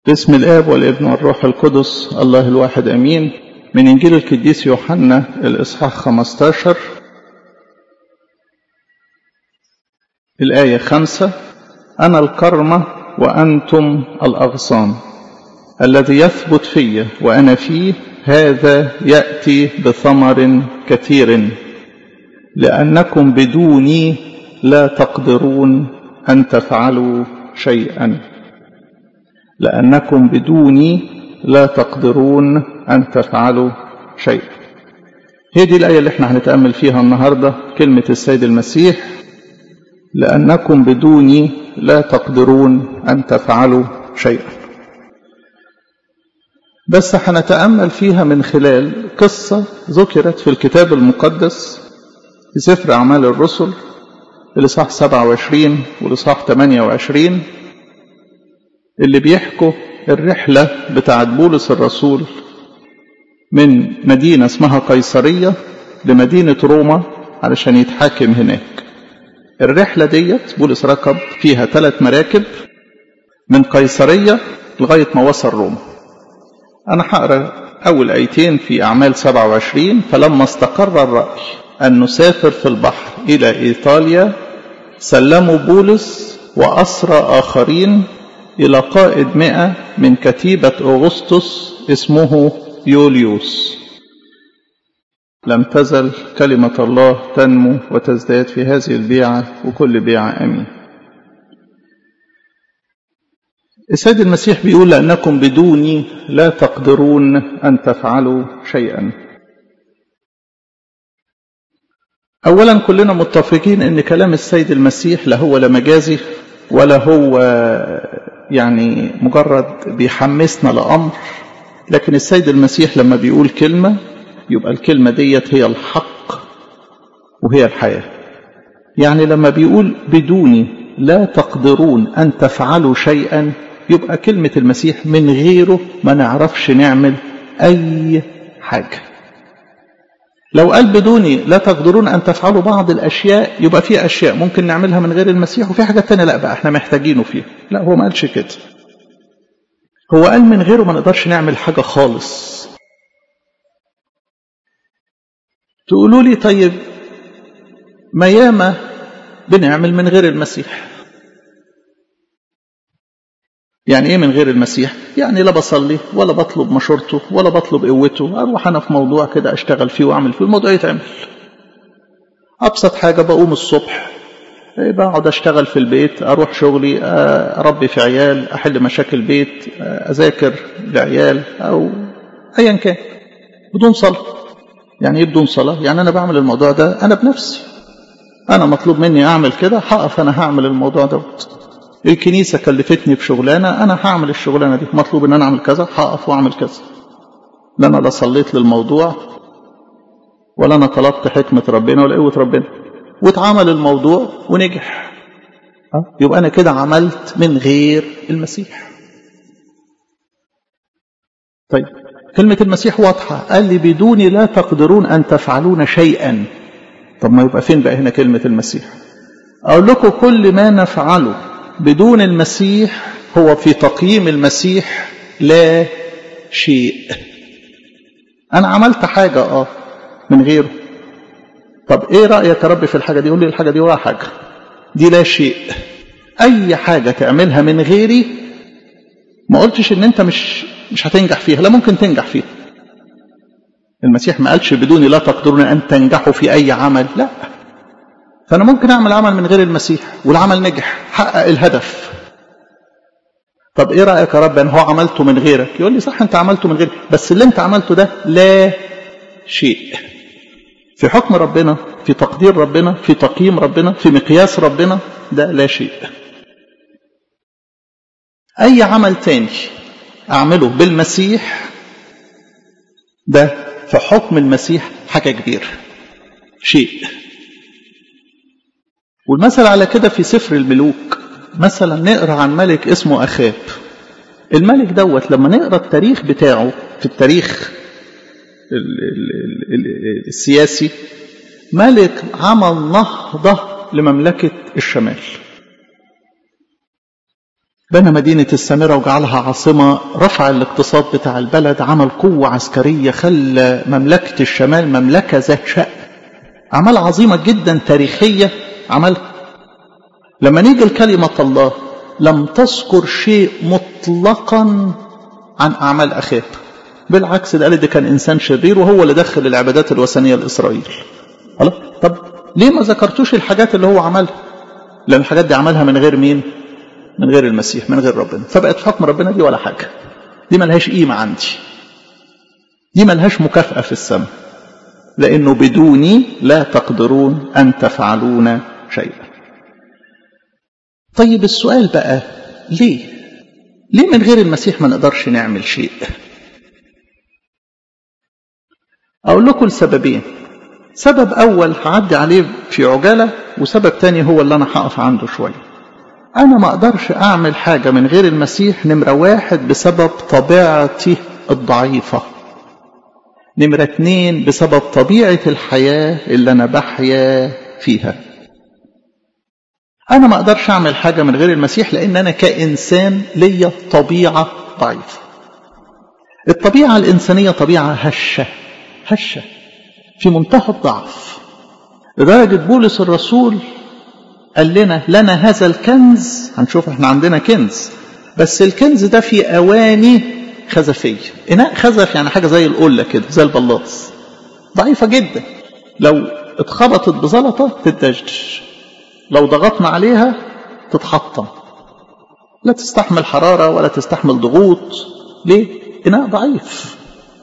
باسم الآب والابن والروح القدس الله الواحد أمين من إنجيل القديس يوحنا الإصحاح 15 الآية خمسة أنا الكرمة وأنتم الأغصان الذي يثبت في وأنا فيه هذا يأتي بثمر كثير لأنكم بدوني لا تقدرون أن تفعلوا شيئا لأنكم بدوني لا تقدرون أن تفعلوا شيئا هي دي الآية اللي احنا هنتأمل فيها النهاردة كلمة السيد المسيح لأنكم بدوني لا تقدرون أن تفعلوا شيئا بس هنتأمل فيها من خلال قصة ذكرت في الكتاب المقدس في سفر أعمال الرسل الإصحاح 27 والإصحاح 28 اللي بيحكوا الرحلة بتاعت بولس الرسول من مدينة اسمها قيصرية لمدينة روما علشان يتحاكم هناك الرحلة ديت بولس ركب فيها ثلاث مراكب من قيصرية لغاية ما وصل روما أنا هقرأ أول آيتين في أعمال 27 فلما استقر الرأي أن نسافر في البحر إلى إيطاليا سلموا بولس وأسرى آخرين إلى قائد مئة من كتيبة أغسطس اسمه يوليوس لم تزل كلمة الله تنمو وتزداد في هذه البيعة وكل بيعة أمين السيد المسيح بيقول لأنكم بدوني لا تقدرون أن تفعلوا شيئا أولا كلنا متفقين أن كلام السيد المسيح لا هو لا مجازي ولا هو يعني مجرد بيحمسنا لأمر لكن السيد المسيح لما بيقول كلمة يبقى الكلمة ديت هي الحق وهي الحياة يعني لما بيقول بدوني لا تقدرون أن تفعلوا شيئا يبقى كلمة المسيح من غيره ما نعرفش نعمل أي حاجة لو قال بدوني لا تقدرون أن تفعلوا بعض الأشياء يبقى في أشياء ممكن نعملها من غير المسيح وفي حاجات تانية لا بقى احنا محتاجينه فيها لا هو ما قالش كده هو قال من غيره ما نقدرش نعمل حاجة خالص تقولوا لي طيب ما ياما بنعمل من غير المسيح يعني ايه من غير المسيح يعني لا بصلي ولا بطلب مشورته ولا بطلب قوته اروح انا في موضوع كده اشتغل فيه واعمل فيه الموضوع يتعمل ابسط حاجه بقوم الصبح بقعد اشتغل في البيت اروح شغلي اربي في عيال احل مشاكل بيت اذاكر لعيال او ايا كان بدون صلاه يعني ايه بدون صلاه يعني انا بعمل الموضوع ده انا بنفسي انا مطلوب مني اعمل كده هقف انا هعمل الموضوع دوت الكنيسة كلفتني بشغلانة أنا هعمل الشغلانة دي مطلوب إن أنا أعمل كذا هقف وأعمل كذا لا أنا لا صليت للموضوع ولا أنا طلبت حكمة ربنا ولا قوة ربنا واتعمل الموضوع ونجح يبقى أنا كده عملت من غير المسيح طيب كلمة المسيح واضحة قال لي بدوني لا تقدرون أن تفعلون شيئا طب ما يبقى فين بقى هنا كلمة المسيح أقول لكم كل ما نفعله بدون المسيح هو في تقييم المسيح لا شيء انا عملت حاجة اه من غيره طب ايه رأيك يا رب في الحاجة دي يقول لي الحاجة دي ولا حاجة دي لا شيء اي حاجة تعملها من غيري ما قلتش ان انت مش مش هتنجح فيها لا ممكن تنجح فيها المسيح ما قالش بدوني لا تقدرون ان تنجحوا في اي عمل لا فأنا ممكن أعمل عمل من غير المسيح والعمل نجح حقق الهدف طب إيه رأيك يا رب أن هو عملته من غيرك يقول لي صح أنت عملته من غيرك بس اللي أنت عملته ده لا شيء في حكم ربنا في تقدير ربنا في تقييم ربنا في مقياس ربنا ده لا شيء أي عمل تاني أعمله بالمسيح ده في حكم المسيح حاجة كبيرة شيء والمثل على كده في سفر الملوك مثلا نقرا عن ملك اسمه اخاب الملك دوت لما نقرا التاريخ بتاعه في التاريخ السياسي ملك عمل نهضة لمملكة الشمال بنى مدينة السامرة وجعلها عاصمة رفع الاقتصاد بتاع البلد عمل قوة عسكرية خلى مملكة الشمال مملكة ذات شأن أعمال عظيمة جدا تاريخية عملها لما نيجي لكلمة الله لم تذكر شيء مطلقا عن أعمال أخاب بالعكس ده قال ده كان إنسان شرير وهو اللي دخل العبادات الوثنية لإسرائيل خلاص طب ليه ما ذكرتوش الحاجات اللي هو عملها لأن الحاجات دي عملها من غير مين من غير المسيح من غير ربنا فبقت حكم ربنا دي ولا حاجة دي ملهاش قيمة عندي دي ملهاش مكافأة في السماء لأنه بدوني لا تقدرون أن تفعلون شيئا طيب السؤال بقى ليه ليه من غير المسيح ما نقدرش نعمل شيء أقول لكم السببين سبب أول هعدي عليه في عجالة وسبب تاني هو اللي أنا هقف عنده شوية أنا ما أقدرش أعمل حاجة من غير المسيح نمرة واحد بسبب طبيعتي الضعيفة نمرة اتنين بسبب طبيعة الحياة اللي أنا بحيا فيها أنا ما أقدرش أعمل حاجة من غير المسيح لأن أنا كإنسان ليا طبيعة ضعيفة الطبيعة الإنسانية طبيعة هشة هشة في منتهى الضعف لدرجة بولس الرسول قال لنا لنا هذا الكنز هنشوف احنا عندنا كنز بس الكنز ده في أواني خزفية إناء خزف يعني حاجة زي القلة كده زي البلاص ضعيفة جدا لو اتخبطت بزلطة تدشدش لو ضغطنا عليها تتحطم لا تستحمل حرارة ولا تستحمل ضغوط ليه؟ إناء ضعيف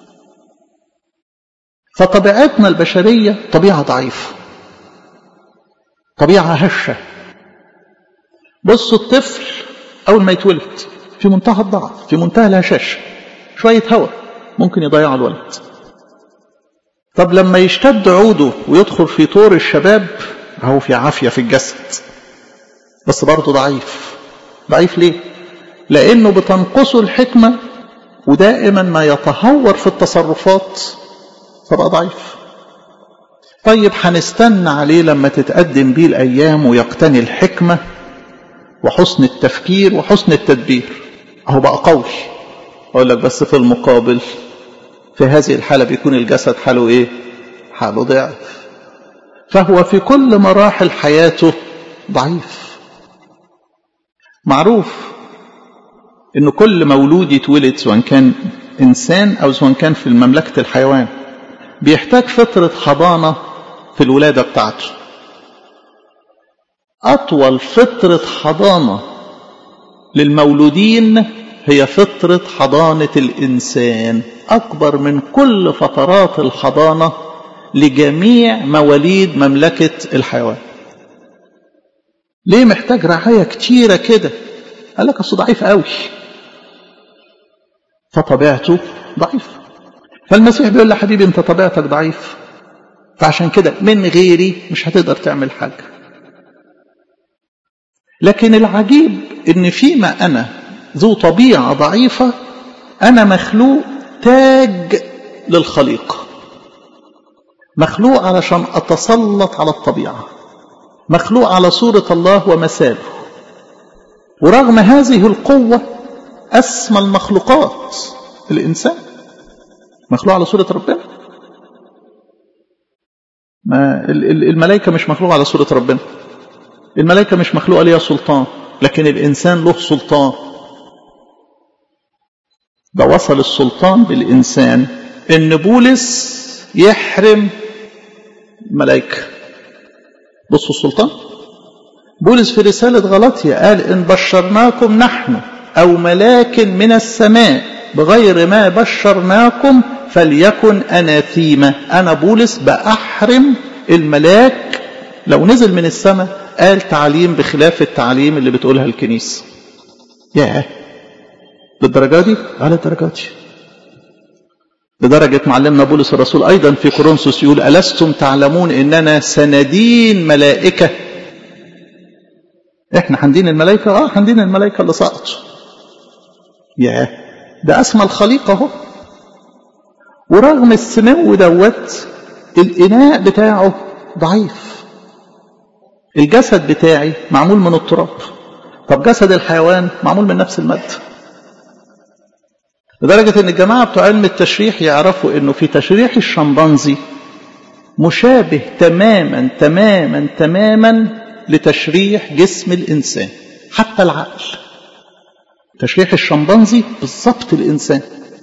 فطبيعتنا البشرية طبيعة ضعيفة طبيعة هشة بصوا الطفل أول ما يتولد في منتهى الضعف في منتهى الهشاشة شوية هواء ممكن يضيع الولد طب لما يشتد عوده ويدخل في طور الشباب هو في عافية في الجسد بس برضه ضعيف ضعيف ليه لأنه بتنقصه الحكمة ودائما ما يتهور في التصرفات فبقى ضعيف طيب هنستنى عليه لما تتقدم بيه الأيام ويقتني الحكمة وحسن التفكير وحسن التدبير أهو بقى قوي أقول لك بس في المقابل في هذه الحالة بيكون الجسد حاله إيه حاله ضعف فهو في كل مراحل حياته ضعيف معروف ان كل مولود يتولد سواء كان انسان او سواء كان في مملكه الحيوان بيحتاج فتره حضانه في الولاده بتاعته اطول فتره حضانه للمولودين هي فتره حضانه الانسان اكبر من كل فترات الحضانه لجميع مواليد مملكه الحيوان ليه محتاج رعايه كتيره كده قال لك اصل ضعيف قوي فطبيعته ضعيفه فالمسيح بيقول له حبيبي انت طبيعتك ضعيف فعشان كده من غيري مش هتقدر تعمل حاجه لكن العجيب ان فيما انا ذو طبيعه ضعيفه انا مخلوق تاج للخليقه مخلوق علشان اتسلط على الطبيعه مخلوق على صوره الله ومثاله ورغم هذه القوة أسمى المخلوقات الإنسان مخلوق على صورة ربنا ما الملائكة مش مخلوقة على صورة ربنا الملائكة مش مخلوقة ليها سلطان لكن الإنسان له سلطان ده وصل السلطان بالإنسان إن بولس يحرم الملائكة بصوا السلطان بولس في رسالة غلطية قال إن بشرناكم نحن أو ملاك من السماء بغير ما بشرناكم فليكن أناثيمة أنا بولس بأحرم الملاك لو نزل من السماء قال تعليم بخلاف التعليم اللي بتقولها الكنيسة ياه للدرجة دي؟ على الدرجة دي لدرجة معلمنا بولس الرسول أيضا في كورنثوس يقول ألستم تعلمون إننا سندين ملائكة احنا حندين الملائكة اه حندين الملائكة اللي سقطوا ياه ده اسمى الخليقة اهو ورغم السمو دوت الاناء بتاعه ضعيف الجسد بتاعي معمول من التراب طب جسد الحيوان معمول من نفس المادة لدرجة ان الجماعة بتوع علم التشريح يعرفوا انه في تشريح الشمبانزي مشابه تماما تماما تماما لتشريح جسم الإنسان حتى العقل تشريح الشمبانزي بالضبط الإنسان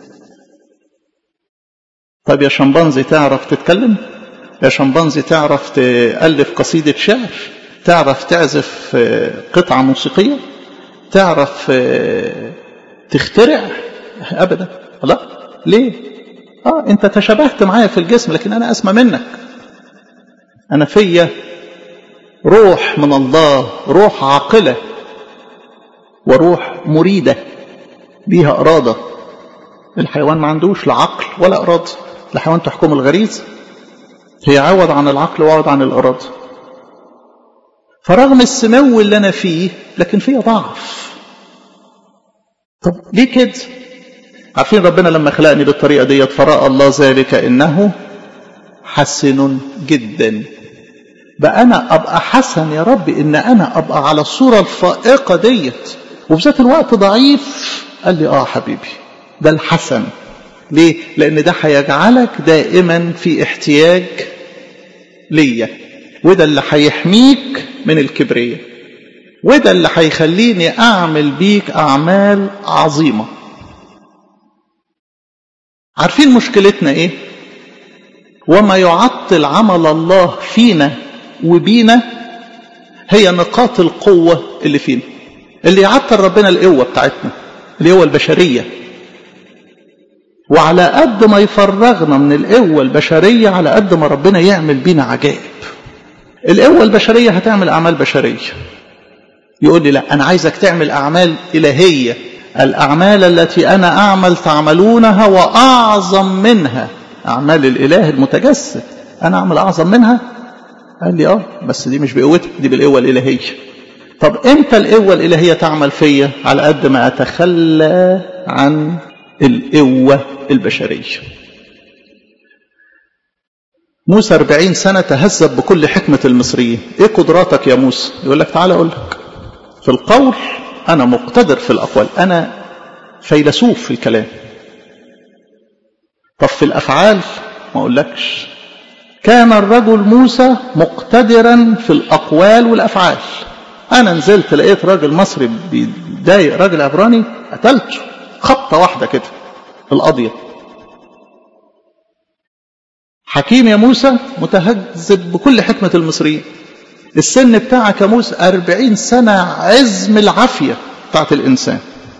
طب يا شمبانزي تعرف تتكلم يا شمبانزي تعرف تألف قصيدة شعر تعرف تعزف قطعة موسيقية تعرف تخترع أبدا لا ليه آه أنت تشابهت معايا في الجسم لكن أنا أسمى منك أنا فيا روح من الله روح عاقلة وروح مريدة ليها إرادة الحيوان ما عندوش لا عقل ولا إرادة الحيوان تحكم الغريزة هي عوض عن العقل وعوض عن الإرادة فرغم السمو اللي أنا فيه لكن فيها ضعف طب ليه كده عارفين ربنا لما خلقني بالطريقة ديت فرأى الله ذلك إنه حسن جدا بقى أنا أبقى حسن يا رب إن أنا أبقى على الصورة الفائقة ديت وفي ذات الوقت ضعيف قال لي آه حبيبي ده الحسن ليه؟ لأن ده هيجعلك دائما في احتياج ليا وده اللي هيحميك من الكبرية وده اللي هيخليني أعمل بيك أعمال عظيمة عارفين مشكلتنا إيه؟ وما يعطل عمل الله فينا وبينا هي نقاط القوة اللي فينا اللي يعطل ربنا القوة بتاعتنا القوة البشرية وعلى قد ما يفرغنا من القوة البشرية على قد ما ربنا يعمل بينا عجائب القوة البشرية هتعمل أعمال بشرية يقول لي لا أنا عايزك تعمل أعمال إلهية الأعمال التي أنا أعمل تعملونها وأعظم منها أعمال الإله المتجسد أنا أعمل أعظم منها قال لي آه بس دي مش بقوتي دي بالقوة الإلهية طب إمتى القوة الإلهية تعمل فيا على قد ما أتخلى عن القوة البشرية موسى أربعين سنة تهذب بكل حكمة المصريين إيه قدراتك يا موسى يقول لك تعالى أقول لك في القول أنا مقتدر في الأقوال أنا فيلسوف في الكلام طب في الأفعال ما أقولكش كان الرجل موسى مقتدرا في الأقوال والأفعال أنا نزلت لقيت راجل مصري بيضايق راجل عبراني قتلته خبطة واحدة كده القضية حكيم يا موسى متهذب بكل حكمة المصريين السن بتاعك يا موسى أربعين سنة عزم العافية بتاعت الإنسان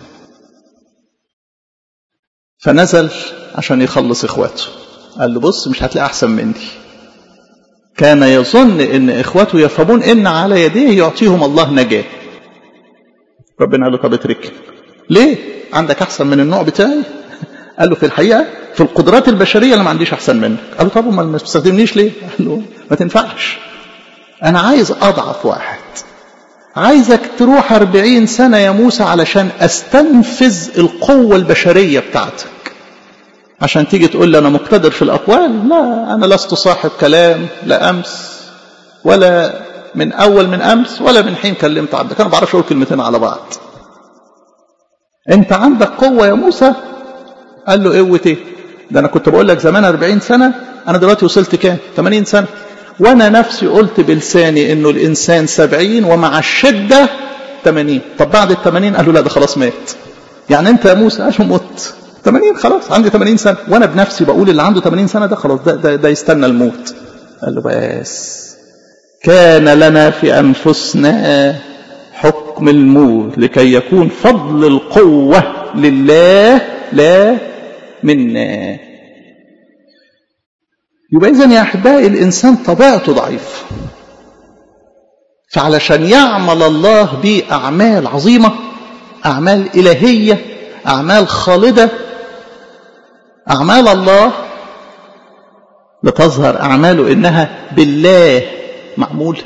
فنزل عشان يخلص إخواته قال له بص مش هتلاقي أحسن مني كان يظن ان اخوته يفهمون ان على يديه يعطيهم الله نجاة ربنا قال له طب اترك ليه عندك احسن من النوع بتاعي قال له في الحقيقة في القدرات البشرية انا ما عنديش احسن منك قال له طب ما تستخدمنيش ليه قال له ما تنفعش انا عايز اضعف واحد عايزك تروح أربعين سنة يا موسى علشان استنفذ القوة البشرية بتاعتك عشان تيجي تقول لي أنا مقتدر في الأقوال لا أنا لست صاحب كلام لا أمس ولا من أول من أمس ولا من حين كلمت عبدك أنا ما بعرفش أقول كلمتين على بعض أنت عندك قوة يا موسى قال له قوة إيه ده أنا كنت بقول لك زمان 40 سنة أنا دلوقتي وصلت كام 80 سنة وأنا نفسي قلت بلساني إنه الإنسان 70 ومع الشدة 80 طب بعد ال 80 قالوا لا ده خلاص مات يعني أنت يا موسى قال مت 80 خلاص عندي 80 سنة وأنا بنفسي بقول اللي عنده 80 سنة ده خلاص ده, ده, ده يستنى الموت قال له بس كان لنا في أنفسنا حكم الموت لكي يكون فضل القوة لله لا منا يبقى إذن يا أحبائي الإنسان طبيعته ضعيف فعلشان يعمل الله به أعمال عظيمة أعمال إلهية أعمال خالدة أعمال الله لتظهر أعماله إنها بالله معمولة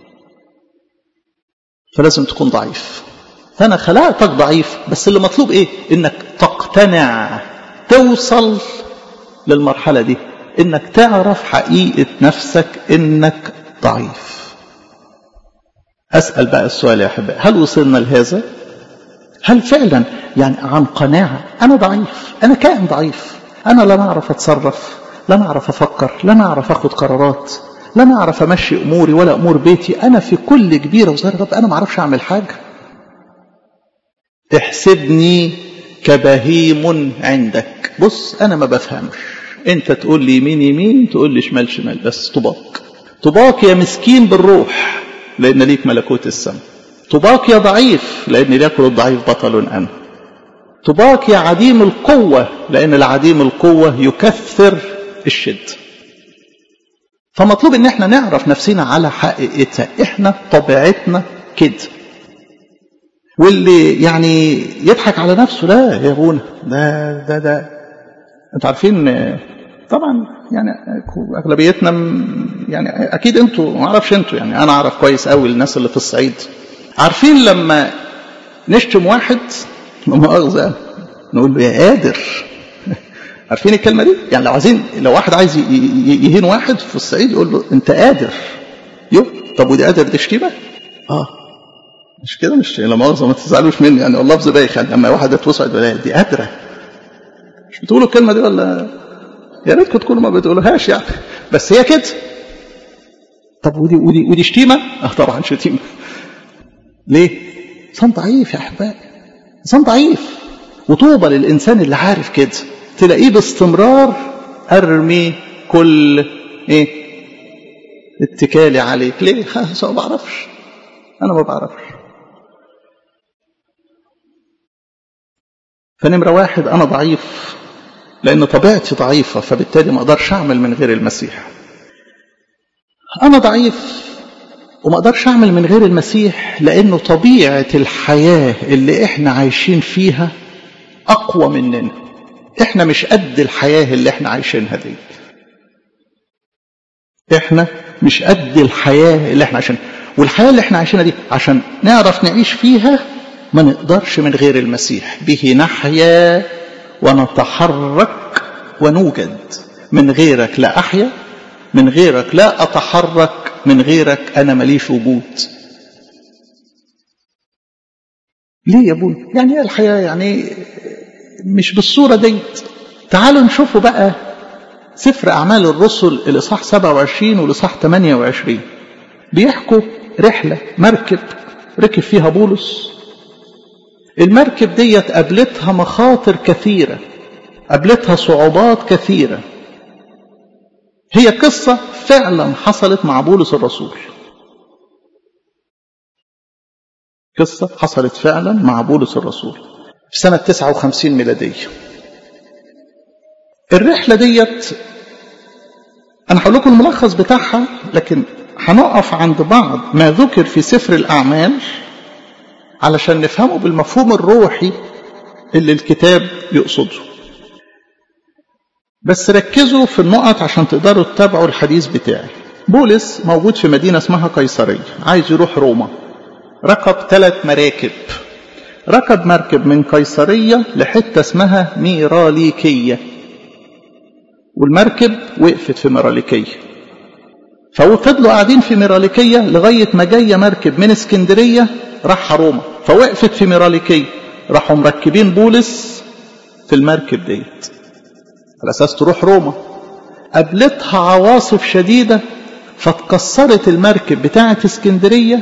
فلازم تكون ضعيف فأنا خلقتك ضعيف بس اللي مطلوب إيه إنك تقتنع توصل للمرحلة دي إنك تعرف حقيقة نفسك إنك ضعيف أسأل بقى السؤال يا أحبائي هل وصلنا لهذا؟ هل فعلا يعني عن قناعة أنا ضعيف أنا كائن ضعيف أنا لا أعرف أتصرف لا أعرف أفكر لا أعرف أخد قرارات لا أعرف أمشي أموري ولا أمور بيتي أنا في كل كبيرة وصغيرة طب أنا ما أعرفش أعمل حاجة احسبني كبهيم عندك بص أنا ما بفهمش أنت تقول لي يمين يمين تقول لي شمال شمال بس طباق طباق يا مسكين بالروح لأن ليك ملكوت السماء طباق يا ضعيف لأن ليكن الضعيف بطل أنا طباق يا عديم القوة لأن العديم القوة يكثر الشد فمطلوب ان احنا نعرف نفسنا على حقيقتها احنا طبيعتنا كده واللي يعني يضحك على نفسه لا يا ابونا ده ده ده انتوا عارفين طبعا يعني اغلبيتنا يعني اكيد انتوا ما اعرفش انتوا يعني انا اعرف كويس قوي الناس اللي في الصعيد عارفين لما نشتم واحد مؤاخذه نقول له يا قادر عارفين الكلمه دي يعني لو عايزين لو واحد عايز يهين واحد في الصعيد يقول له انت قادر يو طب ودي قادر دي شتيمه اه مش كده مش لا مؤاخذه ما تزعلوش مني يعني اللفظ بايخ يعني لما واحد اتوسعد يقول دي قادره مش بتقولوا الكلمه دي ولا يا ريتكم تكونوا ما بتقولوهاش يعني بس هي كده طب ودي ودي ودي شتيمه؟ اه طبعا شتيمه ليه؟ انسان ضعيف يا احبائي انسان ضعيف وطوبى للانسان اللي عارف كده تلاقيه باستمرار ارمي كل ايه اتكالي عليك ليه ما بعرفش انا ما بعرفش فنمره واحد انا ضعيف لان طبيعتي ضعيفه فبالتالي ما اقدرش اعمل من غير المسيح انا ضعيف وما اقدرش اعمل من غير المسيح لانه طبيعه الحياه اللي احنا عايشين فيها اقوى مننا احنا مش قد الحياة اللي احنا عايشينها دي احنا مش قد الحياة اللي احنا عايشينها والحياة اللي احنا عايشينها دي عشان نعرف نعيش فيها ما نقدرش من غير المسيح به نحيا ونتحرك ونوجد من غيرك لا أحيا من غيرك لا أتحرك من غيرك أنا ماليش وجود ليه يا ابوي يعني الحياة يعني مش بالصورة ديت تعالوا نشوفوا بقى سفر أعمال الرسل الإصحاح 27 والإصحاح 28 بيحكوا رحلة مركب ركب فيها بولس المركب ديت قابلتها مخاطر كثيرة قابلتها صعوبات كثيرة هي قصة فعلا حصلت مع بولس الرسول قصة حصلت فعلا مع بولس الرسول في سنة 59 ميلادية الرحلة ديت أنا هقول لكم الملخص بتاعها لكن هنقف عند بعض ما ذكر في سفر الأعمال علشان نفهمه بالمفهوم الروحي اللي الكتاب يقصده بس ركزوا في النقط عشان تقدروا تتابعوا الحديث بتاعي بولس موجود في مدينة اسمها قيصرية عايز يروح روما ركب ثلاث مراكب ركب مركب من قيصرية لحتة اسمها ميراليكية والمركب وقفت في ميراليكية ففضلوا قاعدين في ميراليكية لغاية ما جاية مركب من اسكندرية راح روما فوقفت في ميراليكية راحوا مركبين بولس في المركب ديت على أساس تروح روما قابلتها عواصف شديدة فتكسرت المركب بتاعة اسكندرية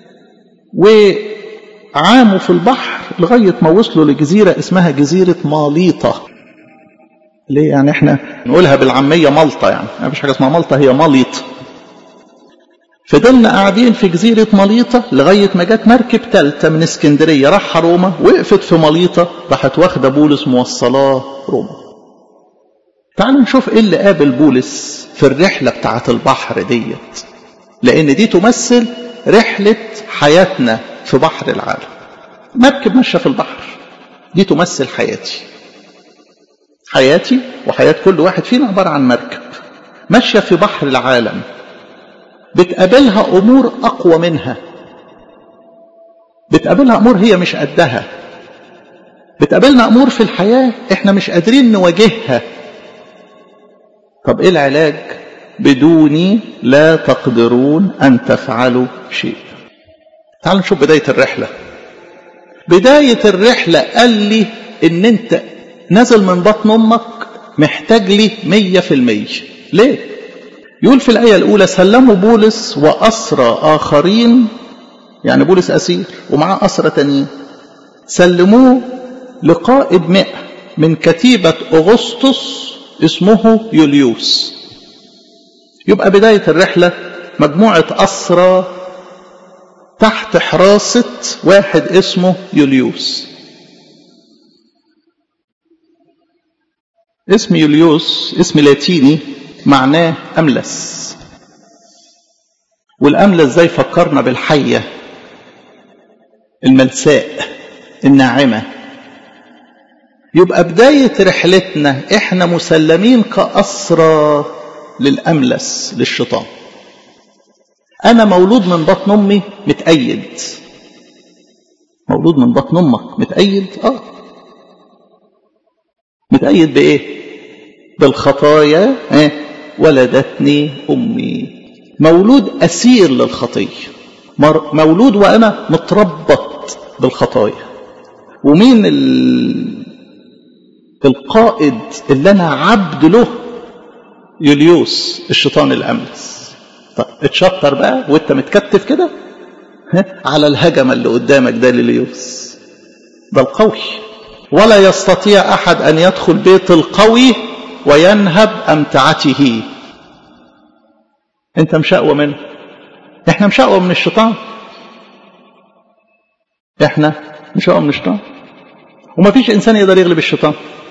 وعاموا في البحر لغاية ما وصلوا لجزيرة اسمها جزيرة ماليطة ليه يعني احنا نقولها بالعامية مالطة يعني ما فيش حاجة اسمها مالطة هي ماليط فضلنا قاعدين في جزيرة ماليطة لغاية ما جت مركب تالتة من اسكندرية راح روما وقفت في ماليطة راحت واخدة بولس موصلاه روما تعالوا نشوف ايه اللي قابل بولس في الرحلة بتاعة البحر ديت لأن دي تمثل رحلة حياتنا في بحر العالم مركب ماشية في البحر دي تمثل حياتي حياتي وحياة كل واحد فينا عبارة عن مركب ماشية في بحر العالم بتقابلها أمور أقوى منها بتقابلها أمور هي مش قدها بتقابلنا أمور في الحياة إحنا مش قادرين نواجهها طب إيه العلاج بدوني لا تقدرون أن تفعلوا شيء تعال نشوف بداية الرحلة بداية الرحلة قال لي ان انت نازل من بطن امك محتاج لي مية في المية ليه يقول في الآية الأولى سلموا بولس وأسرى آخرين يعني بولس أسير ومعاه أسرى تانيين سلموه لقائد مئة من كتيبة أغسطس اسمه يوليوس يبقى بداية الرحلة مجموعة أسرى تحت حراسة واحد اسمه يوليوس اسم يوليوس اسم لاتيني معناه أملس والأملس زي فكرنا بالحية الملساء الناعمة يبقى بداية رحلتنا احنا مسلمين كأسرى للأملس للشيطان أنا مولود من بطن أمي متأيد مولود من بطن أمك متأيد آه متأيد بإيه بالخطايا آه. ولدتني أمي مولود أسير للخطية مولود وأنا متربط بالخطايا ومين ال... القائد اللي أنا عبد له يوليوس الشيطان الأملس طيب اتشطر بقى وانت متكتف كده على الهجمة اللي قدامك ده لليوس ده القوي ولا يستطيع أحد أن يدخل بيت القوي وينهب أمتعته أنت مش أقوى منه إحنا مش أقوى من الشيطان إحنا مش أقوى من الشيطان وما فيش إنسان يقدر يغلب الشيطان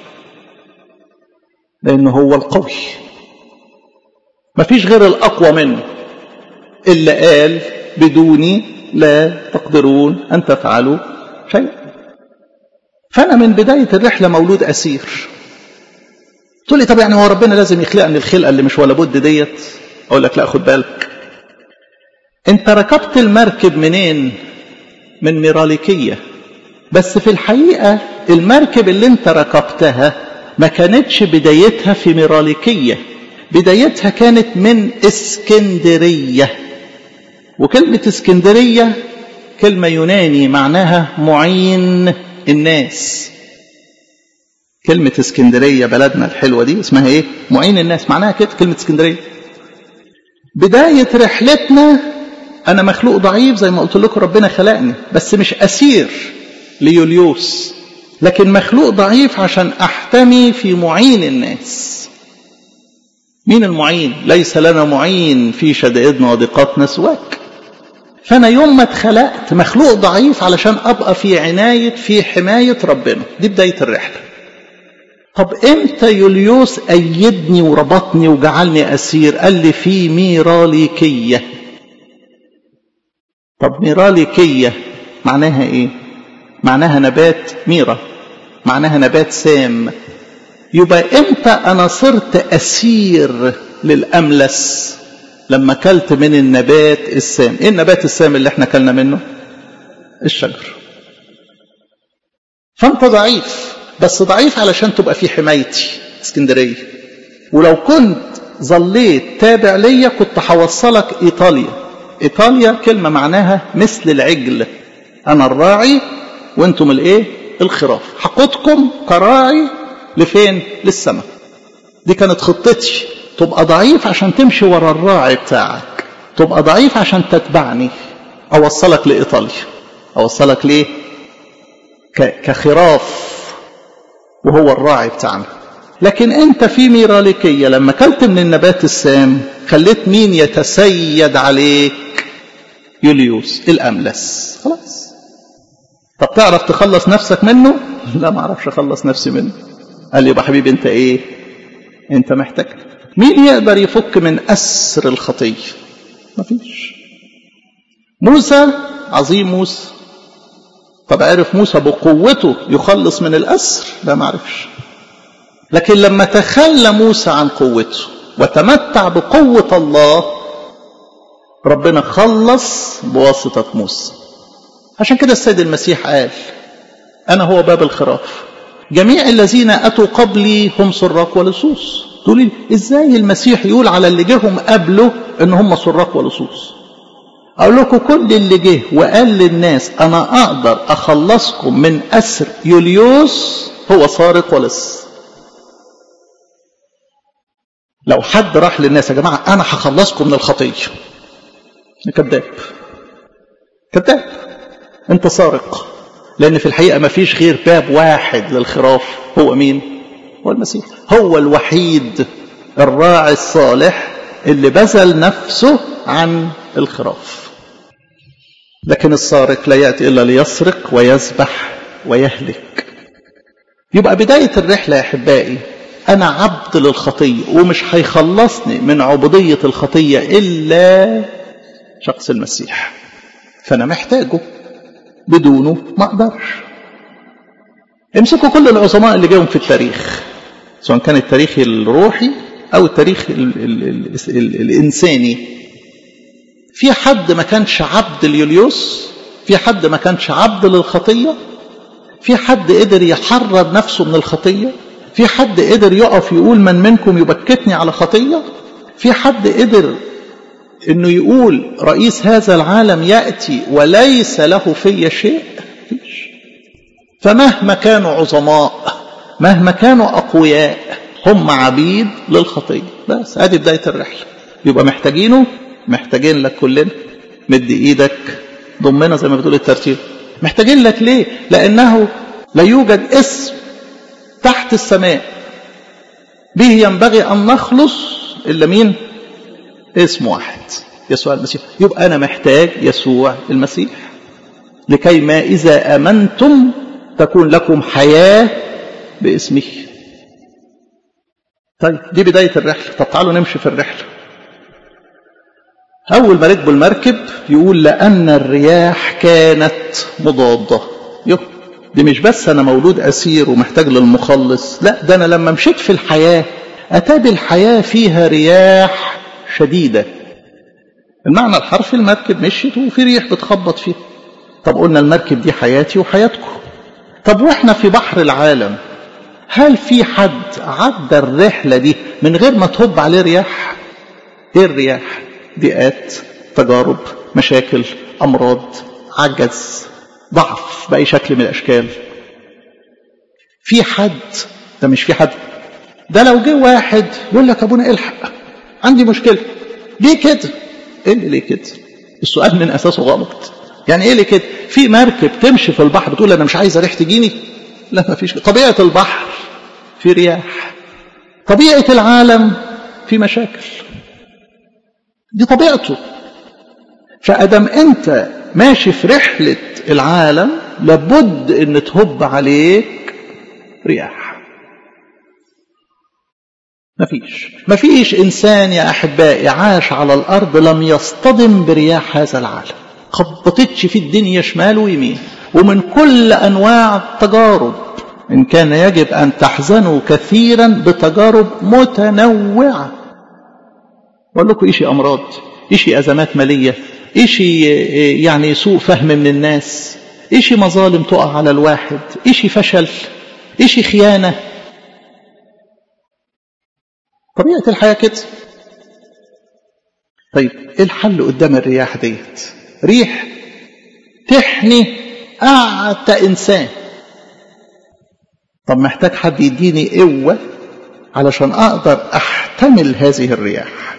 لأنه هو القوي ما فيش غير الأقوى منه إلا قال بدوني لا تقدرون أن تفعلوا شيئا فأنا من بداية الرحلة مولود أسير تقول لي طب يعني هو ربنا لازم يخلقني الخلقة اللي مش ولا بد ديت أقول لك لا خد بالك أنت ركبت المركب منين من ميراليكية بس في الحقيقة المركب اللي انت ركبتها ما كانتش بدايتها في ميراليكية بدايتها كانت من اسكندرية وكلمة اسكندرية كلمة يوناني معناها معين الناس كلمة اسكندرية بلدنا الحلوة دي اسمها ايه معين الناس معناها كده كلمة اسكندرية بداية رحلتنا انا مخلوق ضعيف زي ما قلت لكم ربنا خلقني بس مش اسير ليوليوس لكن مخلوق ضعيف عشان احتمي في معين الناس مين المعين ليس لنا معين في شدائدنا وضيقاتنا سواك فانا يوم ما اتخلقت مخلوق ضعيف علشان ابقى في عنايه في حمايه ربنا دي بدايه الرحله طب امتى يوليوس ايدني وربطني وجعلني اسير قال لي في ميراليكيه طب ميراليكيه معناها ايه معناها نبات ميرا معناها نبات سام يبقى امتى انا صرت اسير للاملس لما اكلت من النبات السام ايه النبات السام اللي احنا اكلنا منه الشجر فانت ضعيف بس ضعيف علشان تبقى في حمايتي اسكندريه ولو كنت ظليت تابع ليا كنت هوصلك ايطاليا ايطاليا كلمه معناها مثل العجل انا الراعي وانتم الايه الخراف هقودكم كراعي لفين للسماء دي كانت خطتي تبقى ضعيف عشان تمشي ورا الراعي بتاعك تبقى ضعيف عشان تتبعني اوصلك لايطاليا اوصلك ليه كخراف وهو الراعي بتاعنا لكن انت في ميراليكية لما كلت من النبات السام خليت مين يتسيد عليك يوليوس الاملس خلاص طب تعرف تخلص نفسك منه لا ما اعرفش اخلص نفسي منه قال لي يبقى حبيبي انت ايه انت محتاج مين يقدر يفك من اسر الخطيه مفيش موسى عظيم موسى طب عرف موسى بقوته يخلص من الاسر لا ما عرفش لكن لما تخلى موسى عن قوته وتمتع بقوه الله ربنا خلص بواسطه موسى عشان كده السيد المسيح قال انا هو باب الخراف جميع الذين اتوا قبلي هم سراق ولصوص تقولي ازاي المسيح يقول على اللي جيهم قبله ان هم سراق ولصوص اقول لكم كل اللي جه وقال للناس انا اقدر اخلصكم من اسر يوليوس هو سارق ولص لو حد راح للناس يا جماعه انا هخلصكم من الخطيه كذاب كذاب انت سارق لان في الحقيقه ما فيش غير باب واحد للخراف هو مين هو المسيح هو الوحيد الراعي الصالح اللي بذل نفسه عن الخراف لكن السارق لا ياتي الا ليسرق ويذبح ويهلك يبقى بدايه الرحله يا احبائي انا عبد للخطيه ومش هيخلصني من عبوديه الخطيه الا شخص المسيح فانا محتاجه بدونه ما اقدرش امسكوا كل العظماء اللي جاهم في التاريخ سواء كان التاريخ الروحي او التاريخ ال ال ال ال الانساني في حد ما كانش عبد ليوليوس في حد ما كانش عبد للخطيه في حد قدر يحرر نفسه من الخطيه في حد قدر يقف يقول من منكم يبكتني على خطيه في حد قدر انه يقول رئيس هذا العالم ياتي وليس له في شيء فيش فمهما كانوا عظماء مهما كانوا اقوياء هم عبيد للخطيه بس ادي بدايه الرحله يبقى محتاجينه محتاجين لك كلنا مد ايدك ضمنا زي ما بتقول الترتيب محتاجين لك ليه لانه لا يوجد اسم تحت السماء به ينبغي ان نخلص الا مين اسم واحد يسوع المسيح يبقى أنا محتاج يسوع المسيح لكي ما إذا أمنتم تكون لكم حياة باسمه طيب دي بداية الرحلة طب تعالوا نمشي في الرحلة أول ما ركبوا المركب يقول لأن الرياح كانت مضادة يو دي مش بس أنا مولود أسير ومحتاج للمخلص لا ده أنا لما مشيت في الحياة أتابي الحياة فيها رياح شديدة المعنى الحرفي المركب مشيت وفي ريح بتخبط فيها طب قلنا المركب دي حياتي وحياتكم طب واحنا في بحر العالم هل في حد عدى الرحلة دي من غير ما تهب عليه رياح ايه الرياح ضيقات تجارب مشاكل امراض عجز ضعف باي شكل من الاشكال في حد ده مش في حد ده لو جه واحد يقول لك ابونا الحق عندي مشكله ليه كده ايه اللي ليه كده السؤال من اساسه غلط يعني ايه اللي كده في مركب تمشي في البحر تقول انا مش عايزه ريح تجيني لا ما فيش طبيعه البحر في رياح طبيعه العالم في مشاكل دي طبيعته فادم انت ماشي في رحله العالم لابد ان تهب عليك رياح مفيش مفيش إنسان يا أحبائي عاش على الأرض لم يصطدم برياح هذا العالم خبطتش في الدنيا شمال ويمين ومن كل أنواع التجارب إن كان يجب أن تحزنوا كثيرا بتجارب متنوعة أقول لكم إيشي أمراض إيشي أزمات مالية إيشي يعني سوء فهم من الناس إيشي مظالم تقع على الواحد إيشي فشل إيشي خيانة طبيعة الحياة كده طيب ايه الحل قدام الرياح ديت ريح تحني أعتى إنسان طب محتاج حد يديني قوة علشان أقدر أحتمل هذه الرياح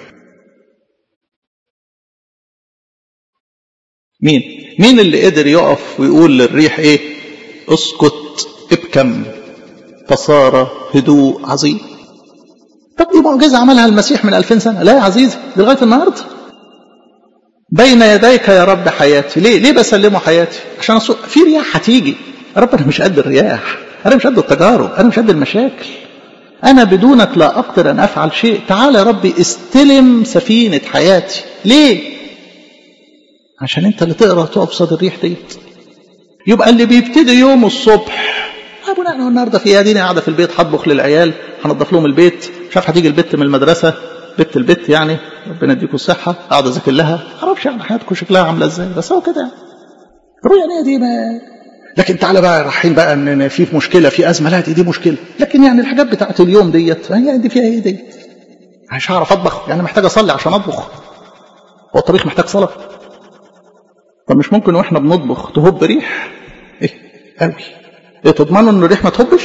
مين مين اللي قدر يقف ويقول للريح ايه اسكت ابكم فصار هدوء عظيم طب دي معجزة عملها المسيح من ألفين سنة لا يا عزيزي دي لغاية النهاردة بين يديك يا رب حياتي ليه ليه بسلمه حياتي عشان أصو... في رياح هتيجي يا رب أنا مش قد الرياح أنا مش قد التجارب أنا مش قد المشاكل أنا بدونك لا أقدر أن أفعل شيء تعال يا ربي استلم سفينة حياتي ليه عشان أنت اللي تقرأ تقف صد الريح ديت يبقى اللي بيبتدي يوم الصبح ابونا انا النهارده في اديني قاعده في البيت هطبخ للعيال هنضف لهم البيت مش عارف هتيجي البت من المدرسه بنت البت يعني ربنا يديكم الصحه اقعد اذاكر لها ما اعرفش يعني حياتكم شكلها عامله ازاي بس هو كده يعني طب يعني دي ما لكن تعالى بقى رايحين بقى ان في مشكله في ازمه لا دي دي مشكله لكن يعني الحاجات بتاعت اليوم ديت هي دي فيها ايه ديت مش هعرف اطبخ يعني محتاج اصلي عشان اطبخ هو الطبيخ محتاج صلاه طب مش ممكن واحنا بنطبخ تهب ريح ايه قوي ايه تضمنوا ان الريح ما تهبش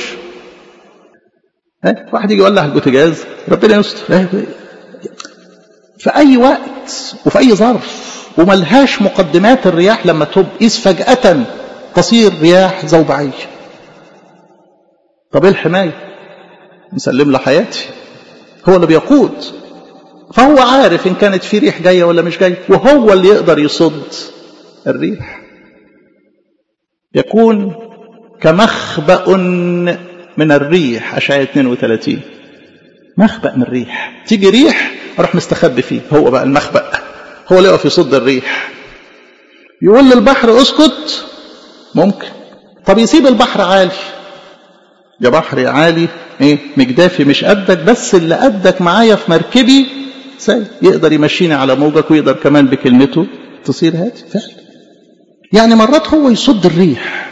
ها واحد يجي يولع البوتاجاز ربنا يستر إيه؟ في اي وقت وفي اي ظرف وملهاش مقدمات الرياح لما تهب إذ فجأة تصير رياح زوبعية طب ايه الحماية مسلم له حياتي هو اللي بيقود فهو عارف ان كانت في ريح جايه ولا مش جايه وهو اللي يقدر يصد الريح يكون كمخبأ من الريح أشعة 32 مخبأ من الريح تيجي ريح أروح مستخبي فيه هو بقى المخبأ هو اللي يقف يصد الريح يقول للبحر اسكت ممكن طب يسيب البحر عالي يا بحر يا عالي ايه مجدافي مش قدك بس اللي قدك معايا في مركبي ساي يقدر يمشيني على موجك ويقدر كمان بكلمته تصير هادي فعلا يعني مرات هو يصد الريح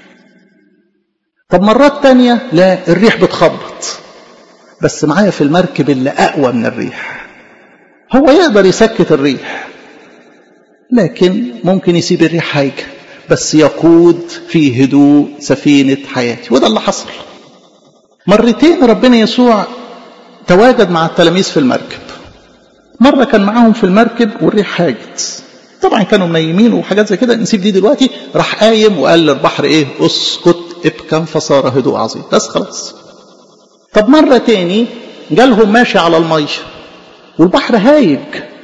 طب مرات تانية لا الريح بتخبط بس معايا في المركب اللي أقوى من الريح هو يقدر يسكت الريح لكن ممكن يسيب الريح هايجة بس يقود في هدوء سفينة حياتي وده اللي حصل مرتين ربنا يسوع تواجد مع التلاميذ في المركب مرة كان معاهم في المركب والريح هاجت طبعا كانوا منيمين وحاجات زي كده نسيب دي دلوقتي راح قايم وقال للبحر ايه اسكت ابكم فصار هدوء عظيم بس خلاص طب مرة تاني جالهم ماشي على المية والبحر هايج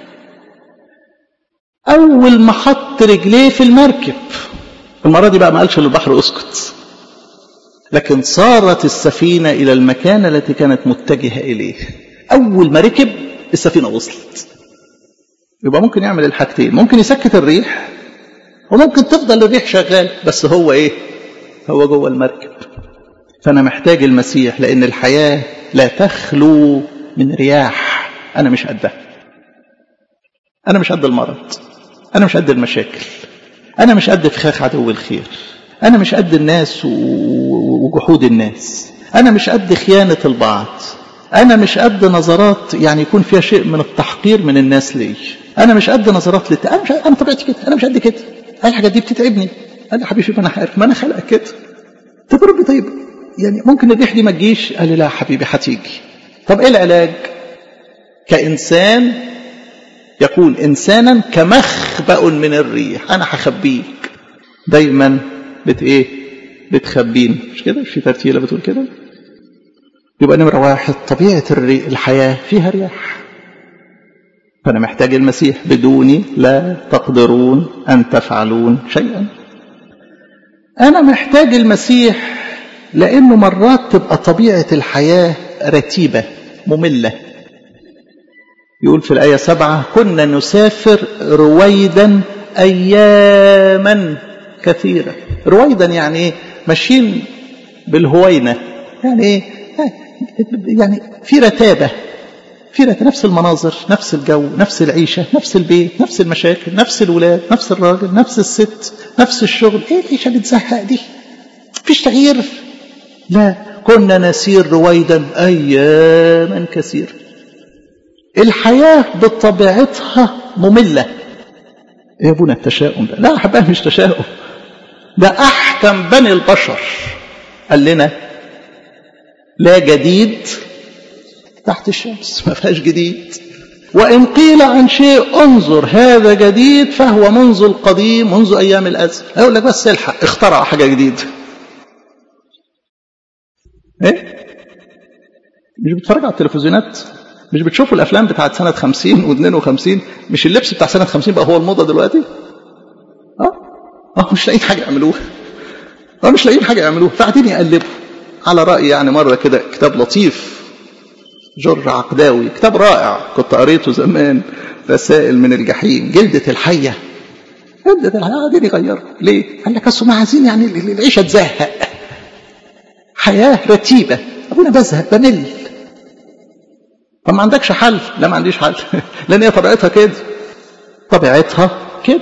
أول ما حط رجليه في المركب المرة دي بقى ما قالش للبحر اسكت لكن صارت السفينة إلى المكان التي كانت متجهة إليه أول ما ركب السفينة وصلت يبقى ممكن يعمل الحاجتين ممكن يسكت الريح وممكن تفضل الريح شغال بس هو ايه هو جوه المركب فانا محتاج المسيح لان الحياه لا تخلو من رياح انا مش قدها انا مش قد المرض انا مش قد المشاكل انا مش قد فخاخ عدو الخير انا مش قد الناس وجحود الناس انا مش قد خيانه البعض انا مش قد نظرات يعني يكون فيها شيء من التحقير من الناس لي انا مش قد نظرات لت... انا مش انا طبيعتي كده انا مش قد كده هاي الحاجات دي بتتعبني قال لي حبيبي ما انا عارف ما انا خلقك كده طب ربي طيب يعني ممكن الريح دي ما تجيش قال لي لا حبيبي هتيجي طب ايه العلاج كانسان يكون انسانا كمخبأ من الريح انا هخبيك دايما بت ايه بتخبيني مش كده في ترتيله بتقول كده يبقى نمرة واحد طبيعة الحياة فيها رياح فأنا محتاج المسيح بدوني لا تقدرون أن تفعلون شيئا أنا محتاج المسيح لأنه مرات تبقى طبيعة الحياة رتيبة مملة يقول في الآية سبعة كنا نسافر رويدا أياما كثيرة رويدا يعني إيه ماشيين بالهوينة يعني إيه يعني في رتابة في رتابة نفس المناظر نفس الجو نفس العيشة نفس البيت نفس المشاكل نفس الولاد نفس الراجل نفس الست نفس الشغل ايه العيشة اللي تزهق دي مفيش تغيير لا كنا نسير رويدا أياما كثيرة الحياة بطبيعتها مملة يا ابونا التشاؤم ده لا أحبها مش تشاؤم ده أحكم بني البشر قال لنا لا جديد تحت الشمس ما فيهاش جديد وإن قيل عن شيء انظر هذا جديد فهو منذ القديم منذ أيام الأزل أقول لك بس الحق اخترع حاجة جديدة إيه؟ مش بتتفرج على التلفزيونات مش بتشوفوا الأفلام بتاعت سنة 50 و52 مش اللبس بتاع سنة 50 بقى هو الموضة دلوقتي اه اه مش لاقيين حاجة يعملوها اه مش لاقيين حاجة يعملوها فقاعدين يقلبوا على رأي يعني مرة كده كتاب لطيف جورج عقداوي كتاب رائع كنت قريته زمان رسائل من الجحيم جلدة الحية جلدة الحية قاعدين يغيروا ليه؟ قال لك أصل ما عايزين يعني العيشة تزهق حياة رتيبة أبونا بزهق بمل طب ما عندكش حل لا ما عنديش حل لأن هي طبيعتها كده طبيعتها كده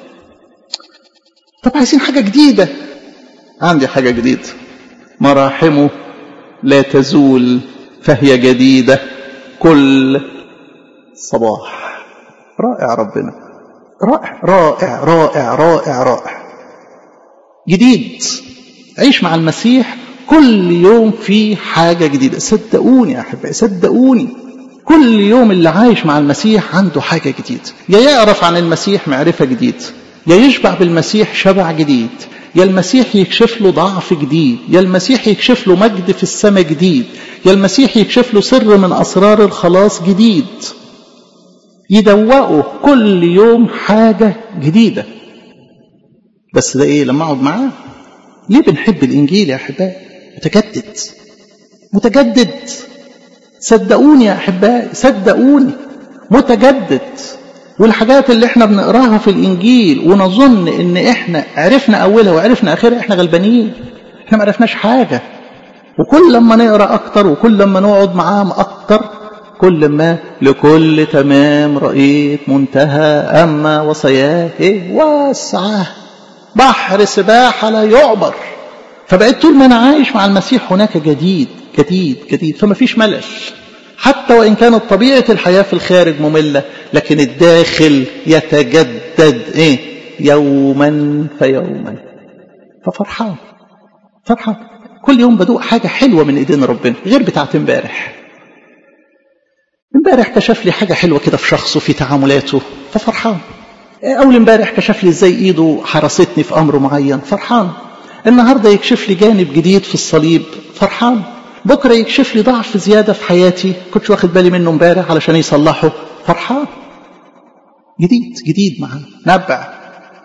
طب عايزين حاجة جديدة عندي حاجة جديدة مراحمه لا تزول فهي جديدة كل صباح رائع ربنا رائع رائع رائع رائع رائع جديد عيش مع المسيح كل يوم في حاجة جديدة صدقوني يا أحبائي صدقوني كل يوم اللي عايش مع المسيح عنده حاجة جديدة يا يعرف عن المسيح معرفة جديدة يا يشبع بالمسيح شبع جديد يا المسيح يكشف له ضعف جديد يا المسيح يكشف له مجد في السماء جديد يا المسيح يكشف له سر من أسرار الخلاص جديد يدوقه كل يوم حاجة جديدة بس ده ايه لما اقعد معاه ليه بنحب الانجيل يا احبائي متجدد متجدد صدقوني يا احبائي صدقوني متجدد والحاجات اللي احنا بنقراها في الانجيل ونظن ان احنا عرفنا اولها وعرفنا اخرها احنا غلبانين احنا ما عرفناش حاجه وكل لما نقرا اكتر وكل لما نقعد معاهم اكتر كل ما لكل تمام رأيت منتهى أما وصياه إيه واسعة بحر سباحة لا يعبر فبقيت طول ما أنا عايش مع المسيح هناك جديد جديد جديد فما فيش ملل حتى وإن كانت طبيعة الحياة في الخارج مملة لكن الداخل يتجدد إيه يوما فيوما ففرحان فرحان كل يوم بدوق حاجة حلوة من إيدين ربنا غير بتاعت امبارح امبارح كشف لي حاجة حلوة كده في شخصه في تعاملاته ففرحان أول امبارح كشف لي ازاي ايده حرستني في أمر معين فرحان النهاردة يكشف لي جانب جديد في الصليب فرحان بكرة يكشف لي ضعف زيادة في حياتي كنتش واخد بالي منه امبارح علشان يصلحه فرحان جديد جديد معاه نبع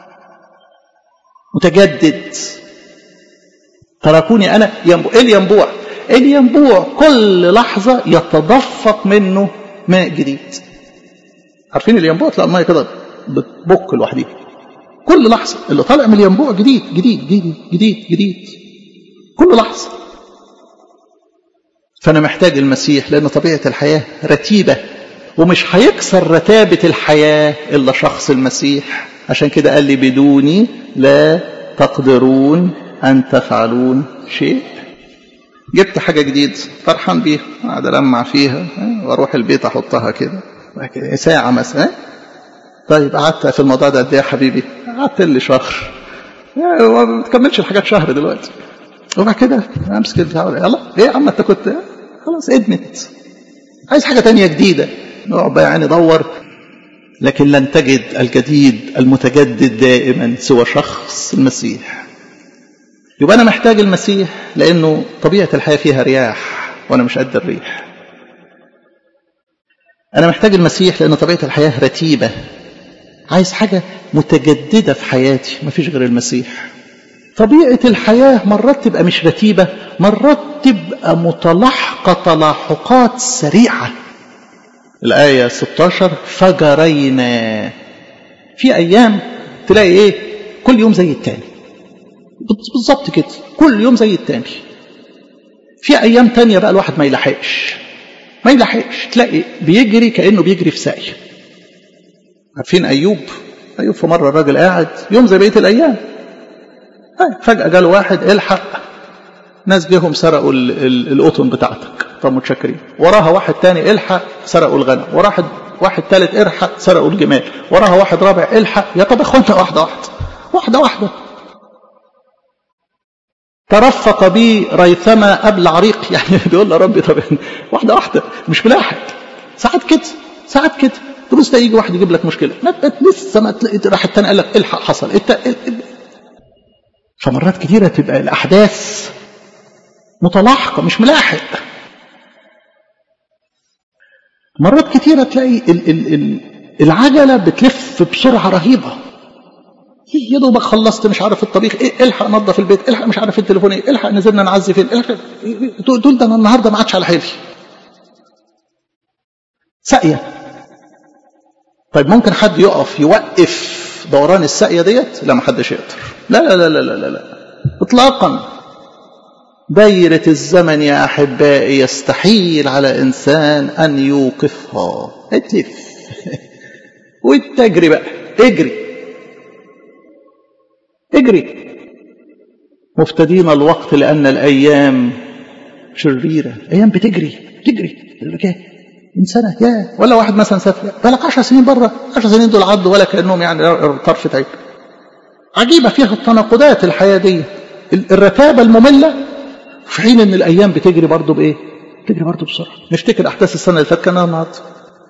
متجدد تركوني أنا ينبوع إيه الينبوع الينبوع كل لحظة يتدفق منه ماء جديد عارفين الينبوع تلاقي المية كده بتبك لوحدها كل لحظة اللي طالع من الينبوع جديد جديد جديد جديد جديد كل لحظة فأنا محتاج المسيح لأن طبيعة الحياة رتيبة ومش هيكسر رتابة الحياة إلا شخص المسيح عشان كده قال لي بدوني لا تقدرون أن تفعلون شيء جبت حاجة جديدة فرحان بيها قاعد ألمع فيها وأروح البيت أحطها كده ساعة مثلا طيب قعدت في الموضوع ده قد إيه يا حبيبي؟ قعدت لي شهر ما تكملش الحاجات شهر دلوقتي وبعد كده امسك البتاع يلا ايه يا عم انت كنت خلاص ادمت عايز حاجه تانية جديده نقعد بقى يعني ندور لكن لن تجد الجديد المتجدد دائما سوى شخص المسيح يبقى انا محتاج المسيح لانه طبيعه الحياه فيها رياح وانا مش قد الريح انا محتاج المسيح لان طبيعه الحياه رتيبه عايز حاجه متجدده في حياتي مفيش غير المسيح طبيعه الحياه مرات تبقى مش رتيبه مرات تبقى متلاحقه تلاحقات سريعه الايه 16 فجرينا في ايام تلاقي ايه كل يوم زي التاني بالظبط كده كل يوم زي التاني في ايام تانية بقى الواحد ما يلحقش ما يلحقش تلاقي بيجري كانه بيجري في ساقيه عارفين ايوب ايوب في مره الراجل قاعد يوم زي بقيه الايام فجاه جاله واحد الحق ناس جيهم سرقوا القطن بتاعتك طب متشكرين وراها واحد تاني الحق سرقوا الغنم وراحد واحد تالت الحق سرقوا الجمال وراها واحد رابع الحق يا طب اخوانا واحده واحده واحده واحده ترفق بي ريثما قبل عريق يعني بيقول له ربي طب واحده واحده مش ملاحق ساعات كده ساعات كده تبص يجي واحد يجيب لك مشكله ما لسه ما تلاقي راح التاني قال لك الحق حصل انت فمرات كتيره تبقى الاحداث متلاحقه مش ملاحق مرات كتيره تلاقي ال ال ال العجله بتلف بسرعه رهيبه يا دوبك خلصت مش عارف الطبيخ ايه الحق نظف البيت الحق مش عارف التليفون ايه الحق نزلنا نعزي فين الحق تقول ده انا النهارده ما عادش على حيلي ساقيه طيب ممكن حد يقف يوقف دوران الساقيه ديت لا ما حدش يقدر لا لا لا لا لا لا, لا. اطلاقا دايرة الزمن يا أحبائي يستحيل على إنسان أن يوقفها اتلف وتجري بقى اجري اجري مفتدين الوقت لأن الأيام شريرة أيام بتجري تجري انسانه يا ولا واحد مثلا سافر بقالك 10 سنين بره 10 سنين دول عدوا ولا كانهم يعني طرفه عين عجيبه فيها التناقضات الحياه دي الرتابه الممله في حين ان الايام بتجري برضه بايه؟ بتجري برضه بسرعه نفتكر احداث السنه اللي فاتت كانها النهارده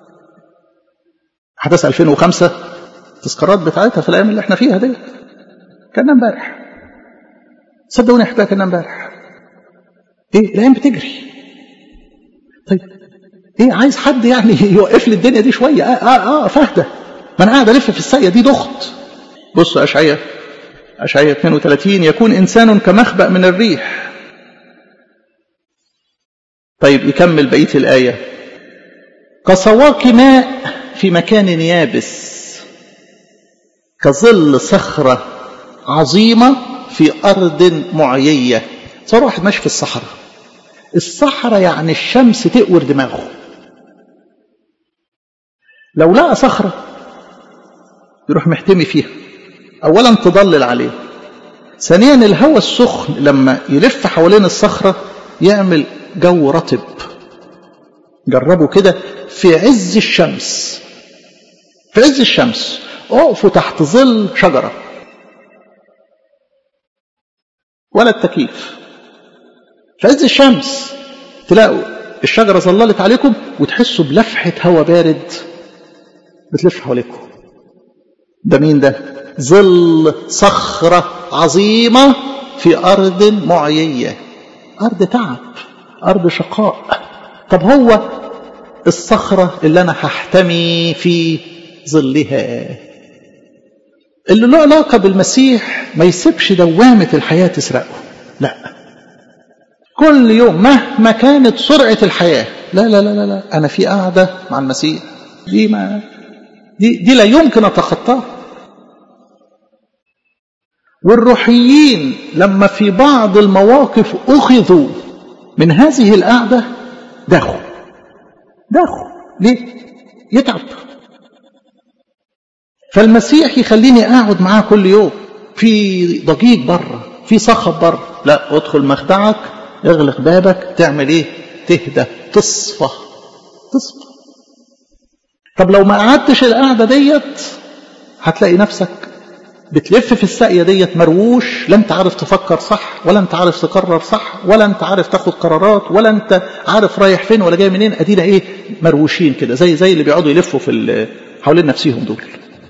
احداث 2005 التذكارات بتاعتها في الايام اللي احنا فيها دي كانها امبارح صدقوني احنا كانها امبارح ايه الايام بتجري طيب ايه عايز حد يعني يوقف لي الدنيا دي شويه اه اه, آه فاهده ما انا قاعد الف في الساقيه دي ضغط بصوا اشعياء اشعياء 32 يكون انسان كمخبأ من الريح طيب يكمل بقيه الايه كصواك ماء في مكان يابس كظل صخره عظيمه في ارض معييه صار واحد ماشي في الصحراء الصحراء يعني الشمس تقور دماغه لو لقى صخرة يروح محتمي فيها أولا تضلل عليه ثانيا الهواء السخن لما يلف حوالين الصخرة يعمل جو رطب جربوا كده في عز الشمس في عز الشمس اقفوا تحت ظل شجرة ولا التكييف في عز الشمس تلاقوا الشجرة ظللت عليكم وتحسوا بلفحة هواء بارد بتلف حواليكم ده مين ده ظل صخرة عظيمة في أرض معيية أرض تعب أرض شقاء طب هو الصخرة اللي أنا هحتمي في ظلها اللي له علاقة بالمسيح ما يسيبش دوامة الحياة تسرقه لا كل يوم مهما كانت سرعة الحياة لا لا لا لا, لا. أنا في قاعدة مع المسيح دي ما دي, دي لا يمكن أتخطاها والروحيين لما في بعض المواقف أخذوا من هذه القعدة داخل داخل ليه؟ يتعب فالمسيح يخليني أقعد معاه كل يوم في ضجيج بره في صخب بره لا ادخل مخدعك اغلق بابك تعمل ايه تهدى تصفى تصفى طب لو ما قعدتش القعده ديت هتلاقي نفسك بتلف في الساقيه ديت مرووش لا انت عارف تفكر صح ولا انت عارف تقرر صح ولا انت عارف تاخد قرارات ولا انت عارف رايح فين ولا جاي منين ادينا ايه مروشين كده زي زي اللي بيقعدوا يلفوا في حوالين نفسيهم دول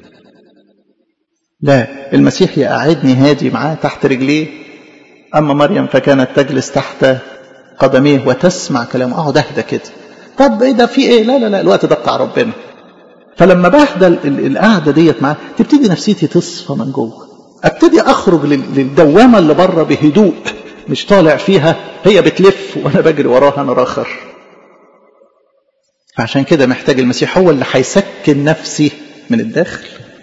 لا المسيح يقعدني هادي معاه تحت رجليه اما مريم فكانت تجلس تحت قدميه وتسمع كلامه اقعد اهدى كده طب ايه ده في ايه لا لا لا الوقت ده بتاع ربنا فلما بهدى القعده ديت معاه تبتدي نفسيتي تصفى من جوه ابتدي اخرج للدوامه اللي بره بهدوء مش طالع فيها هي بتلف وانا بجري وراها انا راخر فعشان كده محتاج المسيح هو اللي هيسكن نفسي من الداخل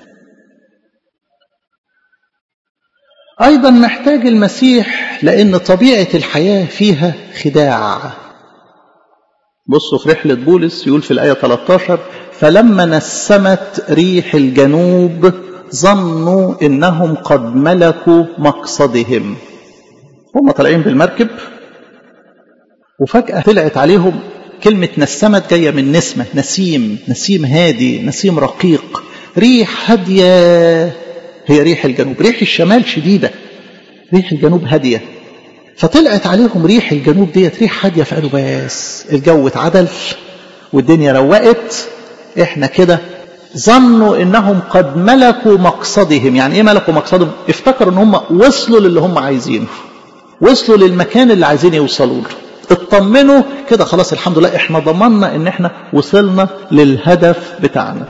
ايضا محتاج المسيح لان طبيعه الحياه فيها خداع بصوا في رحله بولس يقول في الايه 13 فلما نسمت ريح الجنوب ظنوا انهم قد ملكوا مقصدهم هم طالعين بالمركب وفجاه طلعت عليهم كلمه نسمت جايه من نسمه نسيم نسيم هادي نسيم رقيق ريح هاديه هي ريح الجنوب ريح الشمال شديده ريح الجنوب هاديه فطلعت عليهم ريح الجنوب ديت ريح هاديه فقالوا بس الجو اتعدل والدنيا روقت احنا كده ظنوا انهم قد ملكوا مقصدهم يعني ايه ملكوا مقصدهم افتكروا ان هم وصلوا للي هم عايزينه وصلوا للمكان اللي عايزين يوصلوا له اطمنوا كده خلاص الحمد لله احنا ضمننا ان احنا وصلنا للهدف بتاعنا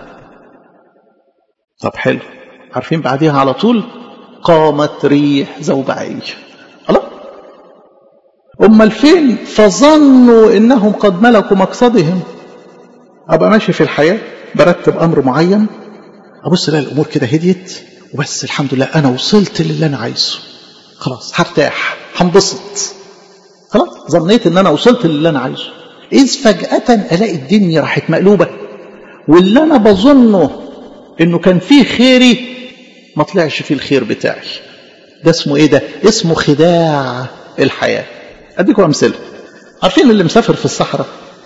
طب حلو عارفين بعديها على طول قامت ريح زوبعية الله امال فين فظنوا انهم قد ملكوا مقصدهم ابقى ماشي في الحياه برتب امر معين ابص الاقي الامور كده هديت وبس الحمد لله انا وصلت للي انا عايزه خلاص هرتاح هنبسط خلاص ظنيت ان انا وصلت للي انا عايزه اذ فجاه الاقي الدنيا راحت مقلوبه واللي انا بظنه انه كان فيه خيري ما طلعش فيه الخير بتاعي ده اسمه ايه ده اسمه خداع الحياه اديكم امثله عارفين اللي مسافر في الصحراء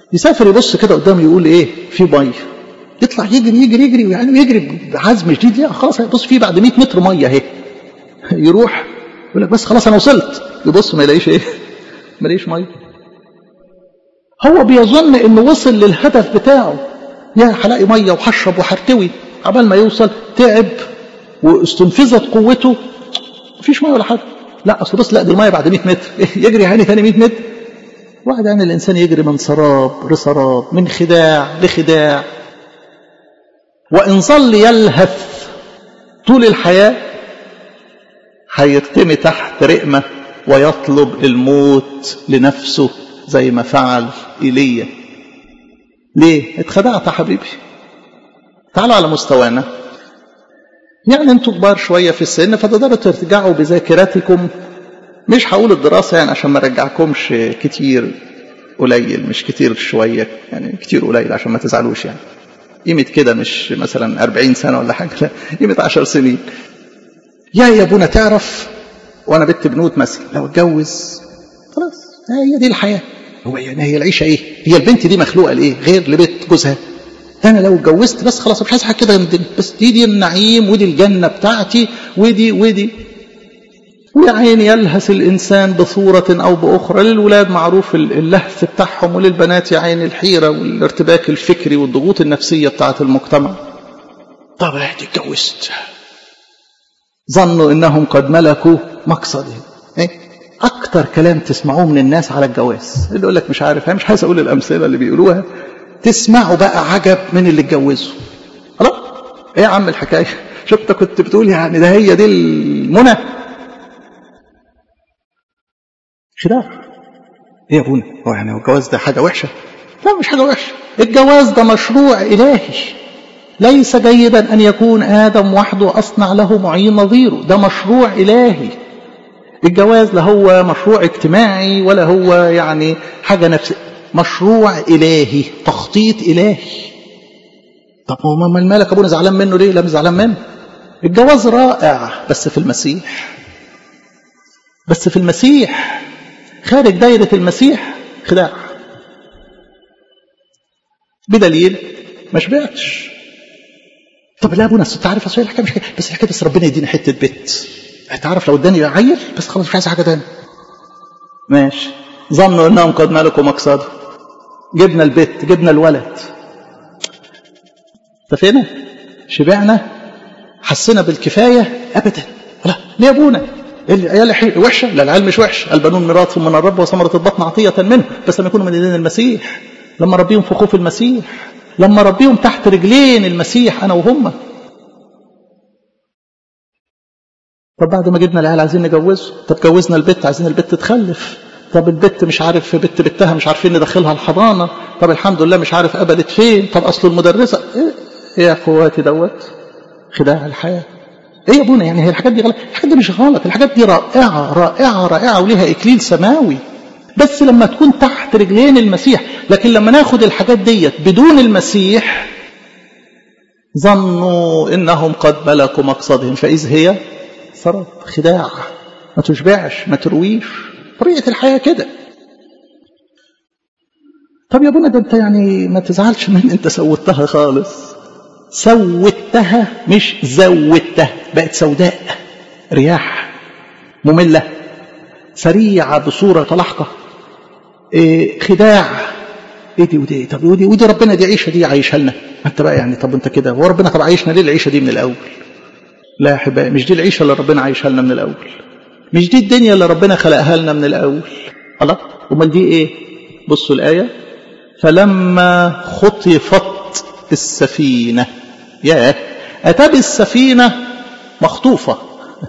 يسافر يبص كده قدامه يقول ايه في ميه يطلع يجري يجري يجري يعني يجري بعزم شديد لا خلاص بص في بعد 100 متر ميه اهي يروح يقول لك بس خلاص انا وصلت يبص ما يلاقيش ايه ما يلاقيش ميه هو بيظن انه وصل للهدف بتاعه يا هلاقي ميه وهشرب وهرتوي عبال ما يوصل تعب واستنفذت قوته مفيش ميه ولا حاجه لا اصل بص لا دي الميه بعد 100 متر يجري يعني ثاني 100 متر واحد يعني الانسان يجري من سراب لسراب من خداع لخداع وان ظل يلهث طول الحياه هيرتمي تحت رقمه ويطلب الموت لنفسه زي ما فعل ايليا ليه اتخدعت يا حبيبي تعالوا على مستوانا يعني انتوا كبار شويه في السن فتقدروا ترجعوا بذاكرتكم مش هقول الدراسه يعني عشان ما ارجعكمش كتير قليل مش كتير شويه يعني كتير قليل عشان ما تزعلوش يعني قيمه كده مش مثلا 40 سنه ولا حاجه لا قيمه 10 سنين يا يا ابونا تعرف وانا بنت بنوت مثلا لو اتجوز خلاص هي دي الحياه هو يعني هي العيشه ايه؟ هي البنت دي مخلوقه لايه؟ غير لبيت جوزها انا لو اتجوزت بس خلاص مش عايز حاجه كده من الدنيا بس دي دي النعيم ودي الجنه بتاعتي ودي ودي ويا عيني يلهث الانسان بصوره او باخرى للولاد معروف اللهث بتاعهم وللبنات يا عيني الحيره والارتباك الفكري والضغوط النفسيه بتاعت المجتمع طب اهدي اتجوزت ظنوا انهم قد ملكوا مقصدهم ايه اكتر كلام تسمعوه من الناس على الجواز اللي يقول لك مش عارف مش عايز اقول الامثله اللي بيقولوها تسمعوا بقى عجب من اللي اتجوزوا خلاص ايه يا عم الحكايه شفت كنت بتقول يعني ده هي دي المنى خداع ايه يا ابونا هو يعني الجواز ده حاجه وحشه لا مش حاجه وحشه الجواز ده مشروع الهي ليس جيدا ان يكون ادم وحده اصنع له معين نظيره ده مشروع الهي الجواز لا هو مشروع اجتماعي ولا هو يعني حاجه نفسيه مشروع إلهي تخطيط إلهي طب هو ما المالك أبونا زعلان منه ليه لا مش زعلان منه الجواز رائع بس في المسيح بس في المسيح خارج دايرة المسيح خداع بدليل ما شبعتش طب لا ابونا انت عارف اصل الحكايه مش كده بس الحكايه بس ربنا يديني حته بيت تعرف لو اداني عيل بس خلاص مش عايز حاجه تاني ماشي ظنوا انهم قد ملكوا مقصده جبنا البيت جبنا الولد اكتفينا شبعنا حسنا بالكفايه ابدا لا ليه يا ابونا العيال وحشه لا العيال مش وحش البنون ميراث من الرب وثمره البطن عطيه منه بس لما يكونوا من ايدين المسيح لما ربيهم في خوف المسيح لما ربيهم تحت رجلين المسيح انا وهم طب بعد ما جبنا العيال عايزين نجوزه طب جوزنا البت عايزين البت تخلف طب البت مش عارف بت بتها مش عارفين ندخلها الحضانه طب الحمد لله مش عارف قبلت فين طب اصل المدرسه ايه, إيه يا اخواتي دوت خداع الحياه ايه يا ابونا يعني هي الحاجات دي غلط الحاجات دي مش غلط الحاجات دي رائعه رائعه رائعه وليها اكليل سماوي بس لما تكون تحت رجلين المسيح لكن لما ناخد الحاجات ديت بدون المسيح ظنوا انهم قد ملكوا مقصدهم فاذ هي سراب خداع ما تشبعش ما ترويش طريقه الحياه كده طب يا ابونا ده انت يعني ما تزعلش من انت سوتها خالص سوتها مش زودتها بقت سوداء رياح مملة سريعة بصورة تلاحقة إيه خداع ايه دي ودي طب ودي ودي ربنا دي عيشه دي عايشها لنا ما انت بقى يعني طب انت كده هو ربنا طب عايشنا ليه العيشه دي من الاول لا يا احبائي مش دي العيشه اللي ربنا عايشها لنا من الاول مش دي الدنيا اللي ربنا خلقها لنا من الاول الله امال دي ايه بصوا الايه فلما خطفت السفينه يا اتى بالسفينه مخطوفه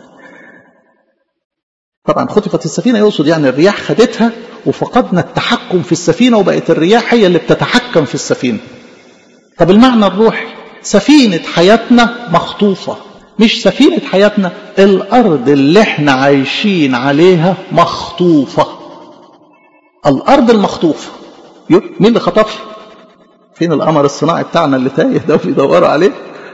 طبعا خطفت السفينه يقصد يعني الرياح خدتها وفقدنا التحكم في السفينه وبقت الرياح هي اللي بتتحكم في السفينه طب المعنى الروحي سفينه حياتنا مخطوفه مش سفينه حياتنا الارض اللي احنا عايشين عليها مخطوفه الارض المخطوفه مين اللي خطفها فين القمر الصناعي بتاعنا اللي تايه ده بيدوروا عليه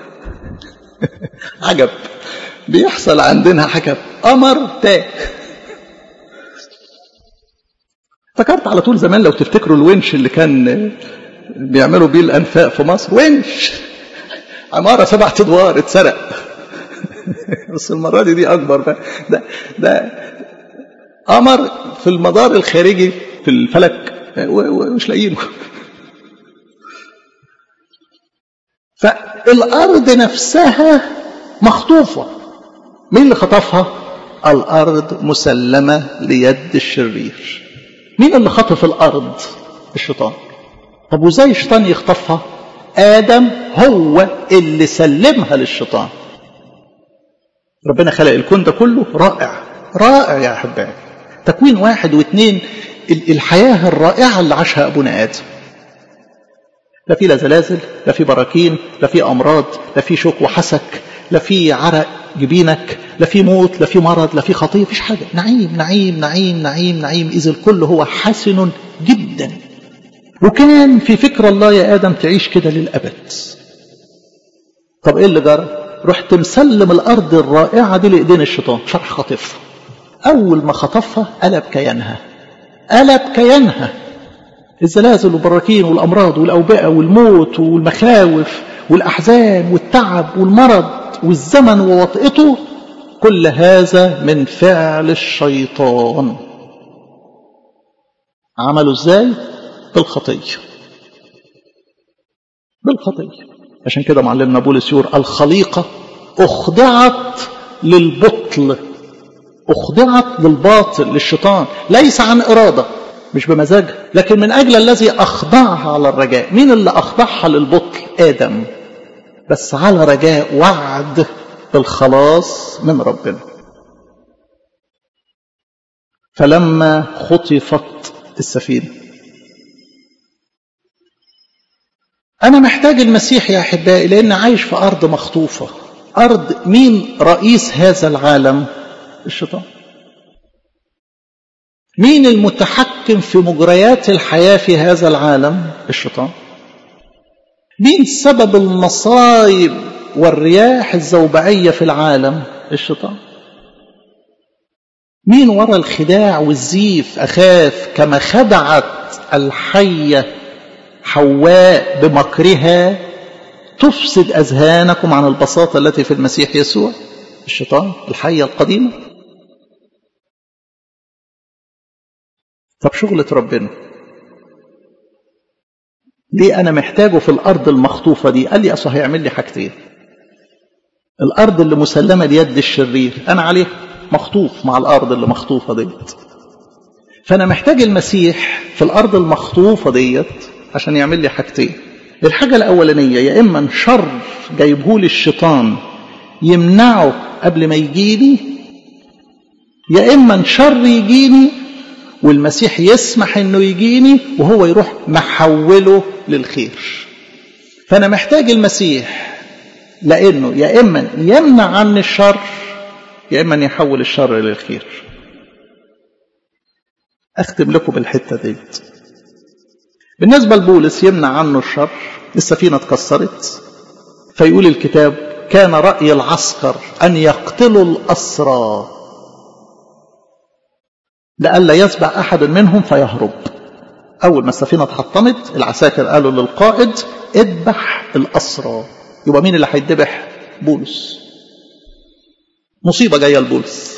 عجب بيحصل عندنا عجب قمر تاه افتكرت على طول زمان لو تفتكروا الونش اللي كان بيعملوا بيه الانفاق في مصر ونش عماره سبع ادوار اتسرق بس المره دي دي اكبر بقى ده ده قمر في المدار الخارجي في الفلك ومش لاقيينه فالارض نفسها مخطوفه مين اللي خطفها الارض مسلمه ليد الشرير مين اللي خطف الارض الشيطان طب وازاي الشيطان يخطفها ادم هو اللي سلمها للشيطان ربنا خلق الكون ده كله رائع رائع يا احبائي تكوين واحد واثنين الحياه الرائعه اللي عاشها ابونا ادم لا في لا زلازل لا في براكين لا في امراض لا في شوك وحسك لا في عرق جبينك لا في موت لا في مرض لا في خطيه مفيش حاجه نعيم نعيم نعيم نعيم نعيم اذ الكل هو حسن جدا وكان في فكر الله يا ادم تعيش كده للابد طب ايه اللي جرى رحت مسلم الارض الرائعه دي لايدين الشيطان شرح خاطفها اول ما خطفها قلب كيانها قلب كيانها الزلازل والبراكين والامراض والاوبئه والموت والمخاوف والاحزان والتعب والمرض والزمن ووطئته كل هذا من فعل الشيطان عملوا ازاي بالخطيه بالخطيه عشان كده معلمنا بولس يقول الخليقه اخضعت للبطل اخضعت للباطل للشيطان ليس عن اراده مش بمزاجها لكن من اجل الذي اخضعها على الرجاء مين اللي اخضعها للبطل ادم بس على رجاء وعد بالخلاص من ربنا فلما خطفت السفينه انا محتاج المسيح يا احبائي لان عايش في ارض مخطوفه ارض مين رئيس هذا العالم الشيطان مين المتحكم في مجريات الحياه في هذا العالم الشيطان مين سبب المصايب والرياح الزوبعيه في العالم الشيطان مين ورا الخداع والزيف اخاف كما خدعت الحيه حواء بمكرها تفسد اذهانكم عن البساطه التي في المسيح يسوع الشيطان الحيه القديمه طب شغله ربنا ليه انا محتاجه في الارض المخطوفه دي قال لي اصل هيعمل لي حاجتين الارض اللي مسلمه ليد الشرير انا عليه مخطوف مع الارض اللي مخطوفه ديت فانا محتاج المسيح في الارض المخطوفه ديت عشان يعمل لي حاجتين الحاجة الأولانية يا إما شر جايبهولي الشيطان يمنعه قبل ما يجيني يا إما شر يجيني والمسيح يسمح إنه يجيني وهو يروح محوله للخير فأنا محتاج المسيح لأنه يا إما يمنع عني الشر يا إما يحول الشر للخير أختم لكم بالحتة ديت بالنسبة لبولس يمنع عنه الشر السفينة اتكسرت فيقول الكتاب كان رأي العسكر أن يقتلوا الأسرى لئلا يسبع أحد منهم فيهرب أول ما السفينة اتحطمت العساكر قالوا للقائد اذبح الأسرى يبقى مين اللي هيتذبح بولس مصيبة جاية لبولس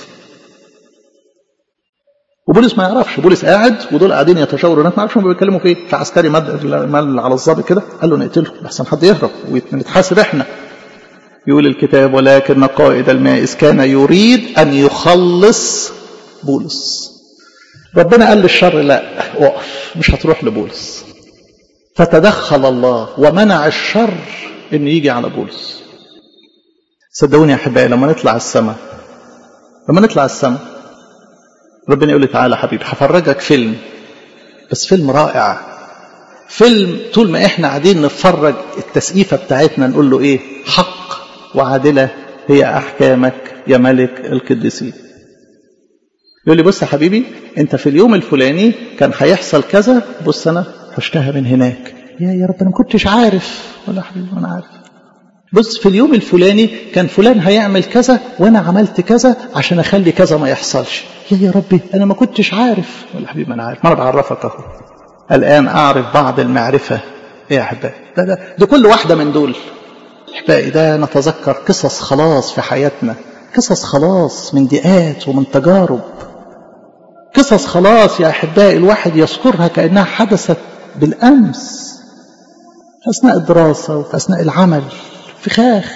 وبولس ما يعرفش بولس قاعد ودول قاعدين يتشاوروا هناك ما يعرفش هم بيتكلموا في ايه فعسكري مد مال على الظابط كده قال له نقتله احسن حد يهرب ونتحاسب احنا يقول الكتاب ولكن قائد المائز كان يريد ان يخلص بولس ربنا قال للشر لا اقف مش هتروح لبولس فتدخل الله ومنع الشر انه يجي على بولس صدقوني يا احبائي لما نطلع السماء لما نطلع السماء ربنا يقول لي تعالى حبيبي هفرجك فيلم بس فيلم رائع فيلم طول ما احنا قاعدين نتفرج التسقيفه بتاعتنا نقول له ايه حق وعادله هي احكامك يا ملك القديسين يقول لي بص يا حبيبي انت في اليوم الفلاني كان هيحصل كذا بص انا حشتها من هناك يا يا رب انا ما كنتش عارف ولا حبيبي انا عارف بص في اليوم الفلاني كان فلان هيعمل كذا وانا عملت كذا عشان اخلي كذا ما يحصلش يا يا ربي انا ما كنتش عارف ولا حبيبي انا عارف ما انا بعرفك اهو الان اعرف بعض المعرفه ايه يا احبائي ده, ده, ده كل واحده من دول احبائي ده نتذكر قصص خلاص في حياتنا قصص خلاص من ضيقات ومن تجارب قصص خلاص يا احبائي الواحد يذكرها كانها حدثت بالامس في اثناء الدراسه وفي اثناء العمل فخاخ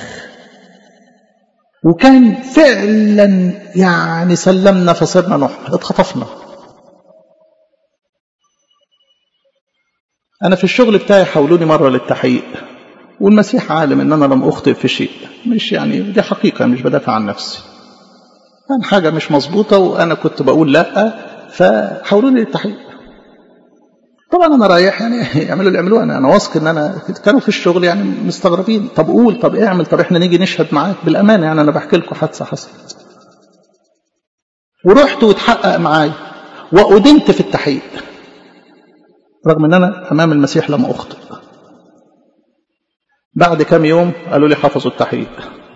وكان فعلا يعني سلمنا فصرنا نحمد اتخطفنا انا في الشغل بتاعي حولوني مره للتحقيق والمسيح عالم ان انا لم اخطئ في شيء مش يعني دي حقيقه مش بدافع عن نفسي كان حاجه مش مظبوطه وانا كنت بقول لا فحولوني للتحقيق طبعا انا رايح يعني يعملوا اللي يعملوه انا انا واثق ان انا كانوا في الشغل يعني مستغربين طب قول طب اعمل طب احنا نيجي نشهد معاك بالامانه يعني انا بحكي لكم حادثه حصلت ورحت واتحقق معايا وأدنت في التحقيق رغم ان انا امام المسيح لم اخطئ بعد كام يوم قالوا لي حفظوا التحقيق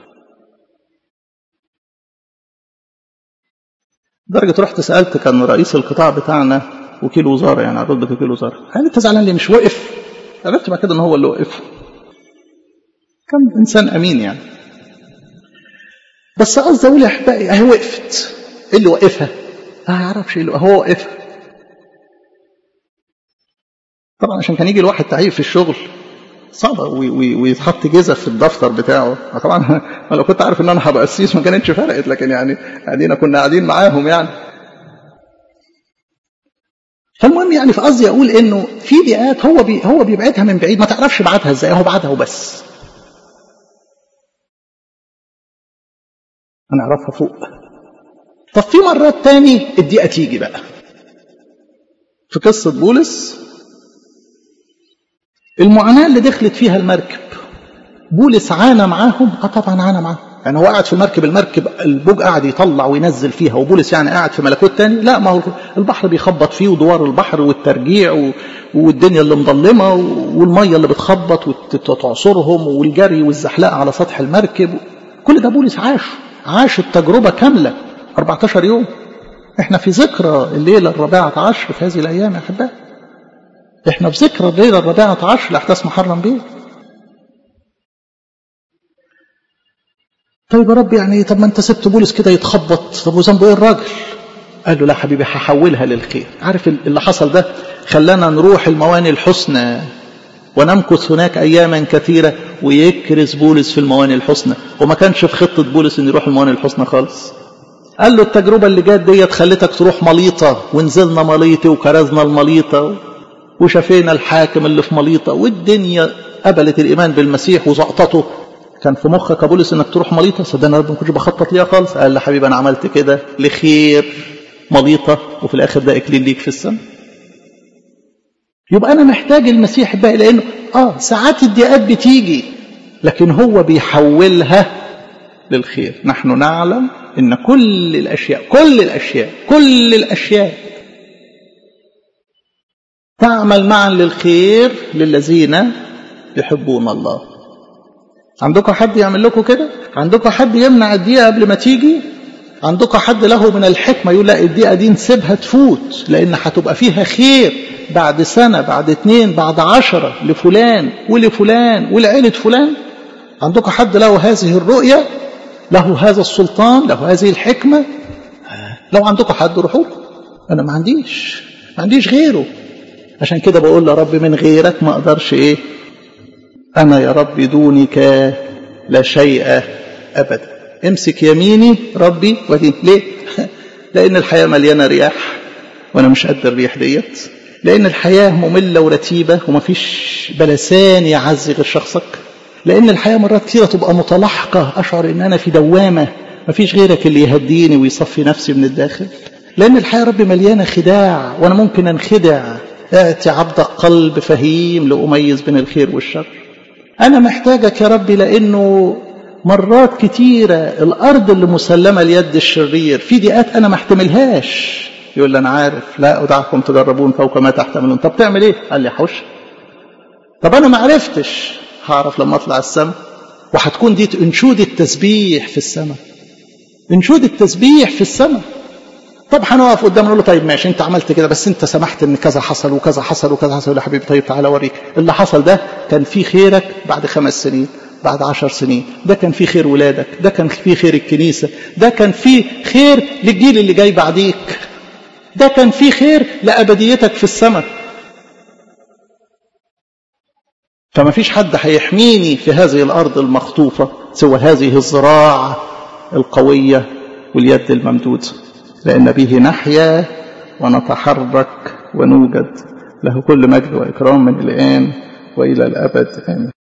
درجة رحت سألت كان رئيس القطاع بتاعنا وكيل وزارة يعني عرض وكيل وزارة قال انت زعلان ليه مش وقف عرفت بعد كده ان هو اللي وقف كان انسان امين يعني بس قصدي اقول يا احبائي اهي وقفت ايه اللي وقفها؟ ما يعرفش ايه هو وقفها طبعا عشان كان يجي الواحد تعيب في الشغل صعب ويتحط جزء في الدفتر بتاعه طبعا لو كنت عارف ان انا هبقى قسيس ما كانتش فرقت لكن يعني قاعدين كنا قاعدين معاهم يعني فالمهم يعني في قصدي اقول انه في بيئات هو بي هو بيبعدها من بعيد ما تعرفش بعدها ازاي هو بعدها وبس هنعرفها فوق طب في مرات تاني الدقيقه تيجي بقى في قصه بولس المعاناة اللي دخلت فيها المركب بولس عانى معاهم اه طبعا عانى معاهم يعني هو قاعد في المركب المركب البوج قاعد يطلع وينزل فيها وبولس يعني قاعد في ملكوت تاني لا ما هو البحر بيخبط فيه ودوار البحر والترجيع والدنيا اللي مظلمة والمية اللي بتخبط وتعصرهم والجري والزحلقة على سطح المركب كل ده بولس عاش عاش التجربة كاملة 14 يوم احنا في ذكرى الليلة الرابعة عشر في هذه الأيام يا أحبائي احنا في ذكرى الليله الرابعه عشر لاحداث محرم بيه طيب يا رب يعني طب ما انت سبت بولس كده يتخبط طب وذنبه ايه الراجل قال له لا حبيبي هحولها للخير عارف اللي حصل ده خلانا نروح المواني الحسنى ونمكث هناك اياما كثيره ويكرز بولس في المواني الحسنى وما كانش في خطه بولس انه يروح المواني الحسنى خالص قال له التجربه اللي جت ديت خلتك تروح مليطه ونزلنا مليطه وكرزنا المليطه وشافينا الحاكم اللي في مليطة والدنيا قبلت الإيمان بالمسيح وزقطته كان في مخك يا بولس انك تروح مليطة صدقني رب ما كنتش بخطط ليها خالص قال لي حبيبي انا عملت كده لخير مليطة وفي الاخر ده اكليل ليك في السماء يبقى انا محتاج المسيح بقى لانه اه ساعات الضيقات بتيجي لكن هو بيحولها للخير نحن نعلم ان كل الاشياء كل الاشياء كل الاشياء تعمل معا للخير للذين يحبون الله عندكم حد يعمل لكم كده عندكم حد يمنع الدقيقة قبل ما تيجي عندكم حد له من الحكمة يقول لا الدقيقة دي نسيبها تفوت لأن هتبقى فيها خير بعد سنة بعد اتنين بعد عشرة لفلان ولفلان ولعيلة فلان عندكم حد له هذه الرؤية له هذا السلطان له هذه الحكمة لو عندكم حد روحوا أنا ما عنديش ما عنديش غيره عشان كده بقول يا رب من غيرك ما اقدرش ايه انا يا رب دونك لا شيء ابدا امسك يميني ربي ودين ليه لان الحياه مليانه رياح وانا مش قد الريح ديت لان الحياه ممله ورتيبه ومفيش بلسان يعزي غير شخصك لان الحياه مرات كثيره تبقى متلاحقه اشعر ان انا في دوامه مفيش غيرك اللي يهديني ويصفي نفسي من الداخل لان الحياه يا رب مليانه خداع وانا ممكن انخدع ائت عبد قلب فهيم لأميز بين الخير والشر أنا محتاجك يا ربي لأنه مرات كتيرة الأرض اللي مسلمة ليد الشرير في دقات أنا ما احتملهاش يقول لي أنا عارف لا أدعكم تجربون فوق ما تحتملون طب تعمل إيه؟ قال لي حوش طب أنا ما عرفتش هعرف لما أطلع السماء وهتكون دي انشود التسبيح في السماء انشود التسبيح في السماء طب هنقف قدام نقول له طيب ماشي انت عملت كده بس انت سمحت ان كذا حصل وكذا حصل وكذا حصل يا حبيبي طيب تعالى اوريك اللي حصل ده كان فيه خيرك بعد خمس سنين بعد عشر سنين ده كان فيه خير ولادك ده كان فيه خير الكنيسة ده كان فيه خير للجيل اللي جاي بعديك ده كان فيه خير لأبديتك في السماء فما فيش حد هيحميني في هذه الأرض المخطوفة سوى هذه الزراعة القوية واليد الممدودة لأن به نحيا ونتحرك ونوجد له كل مجد وإكرام من الآن وإلى الأبد آمين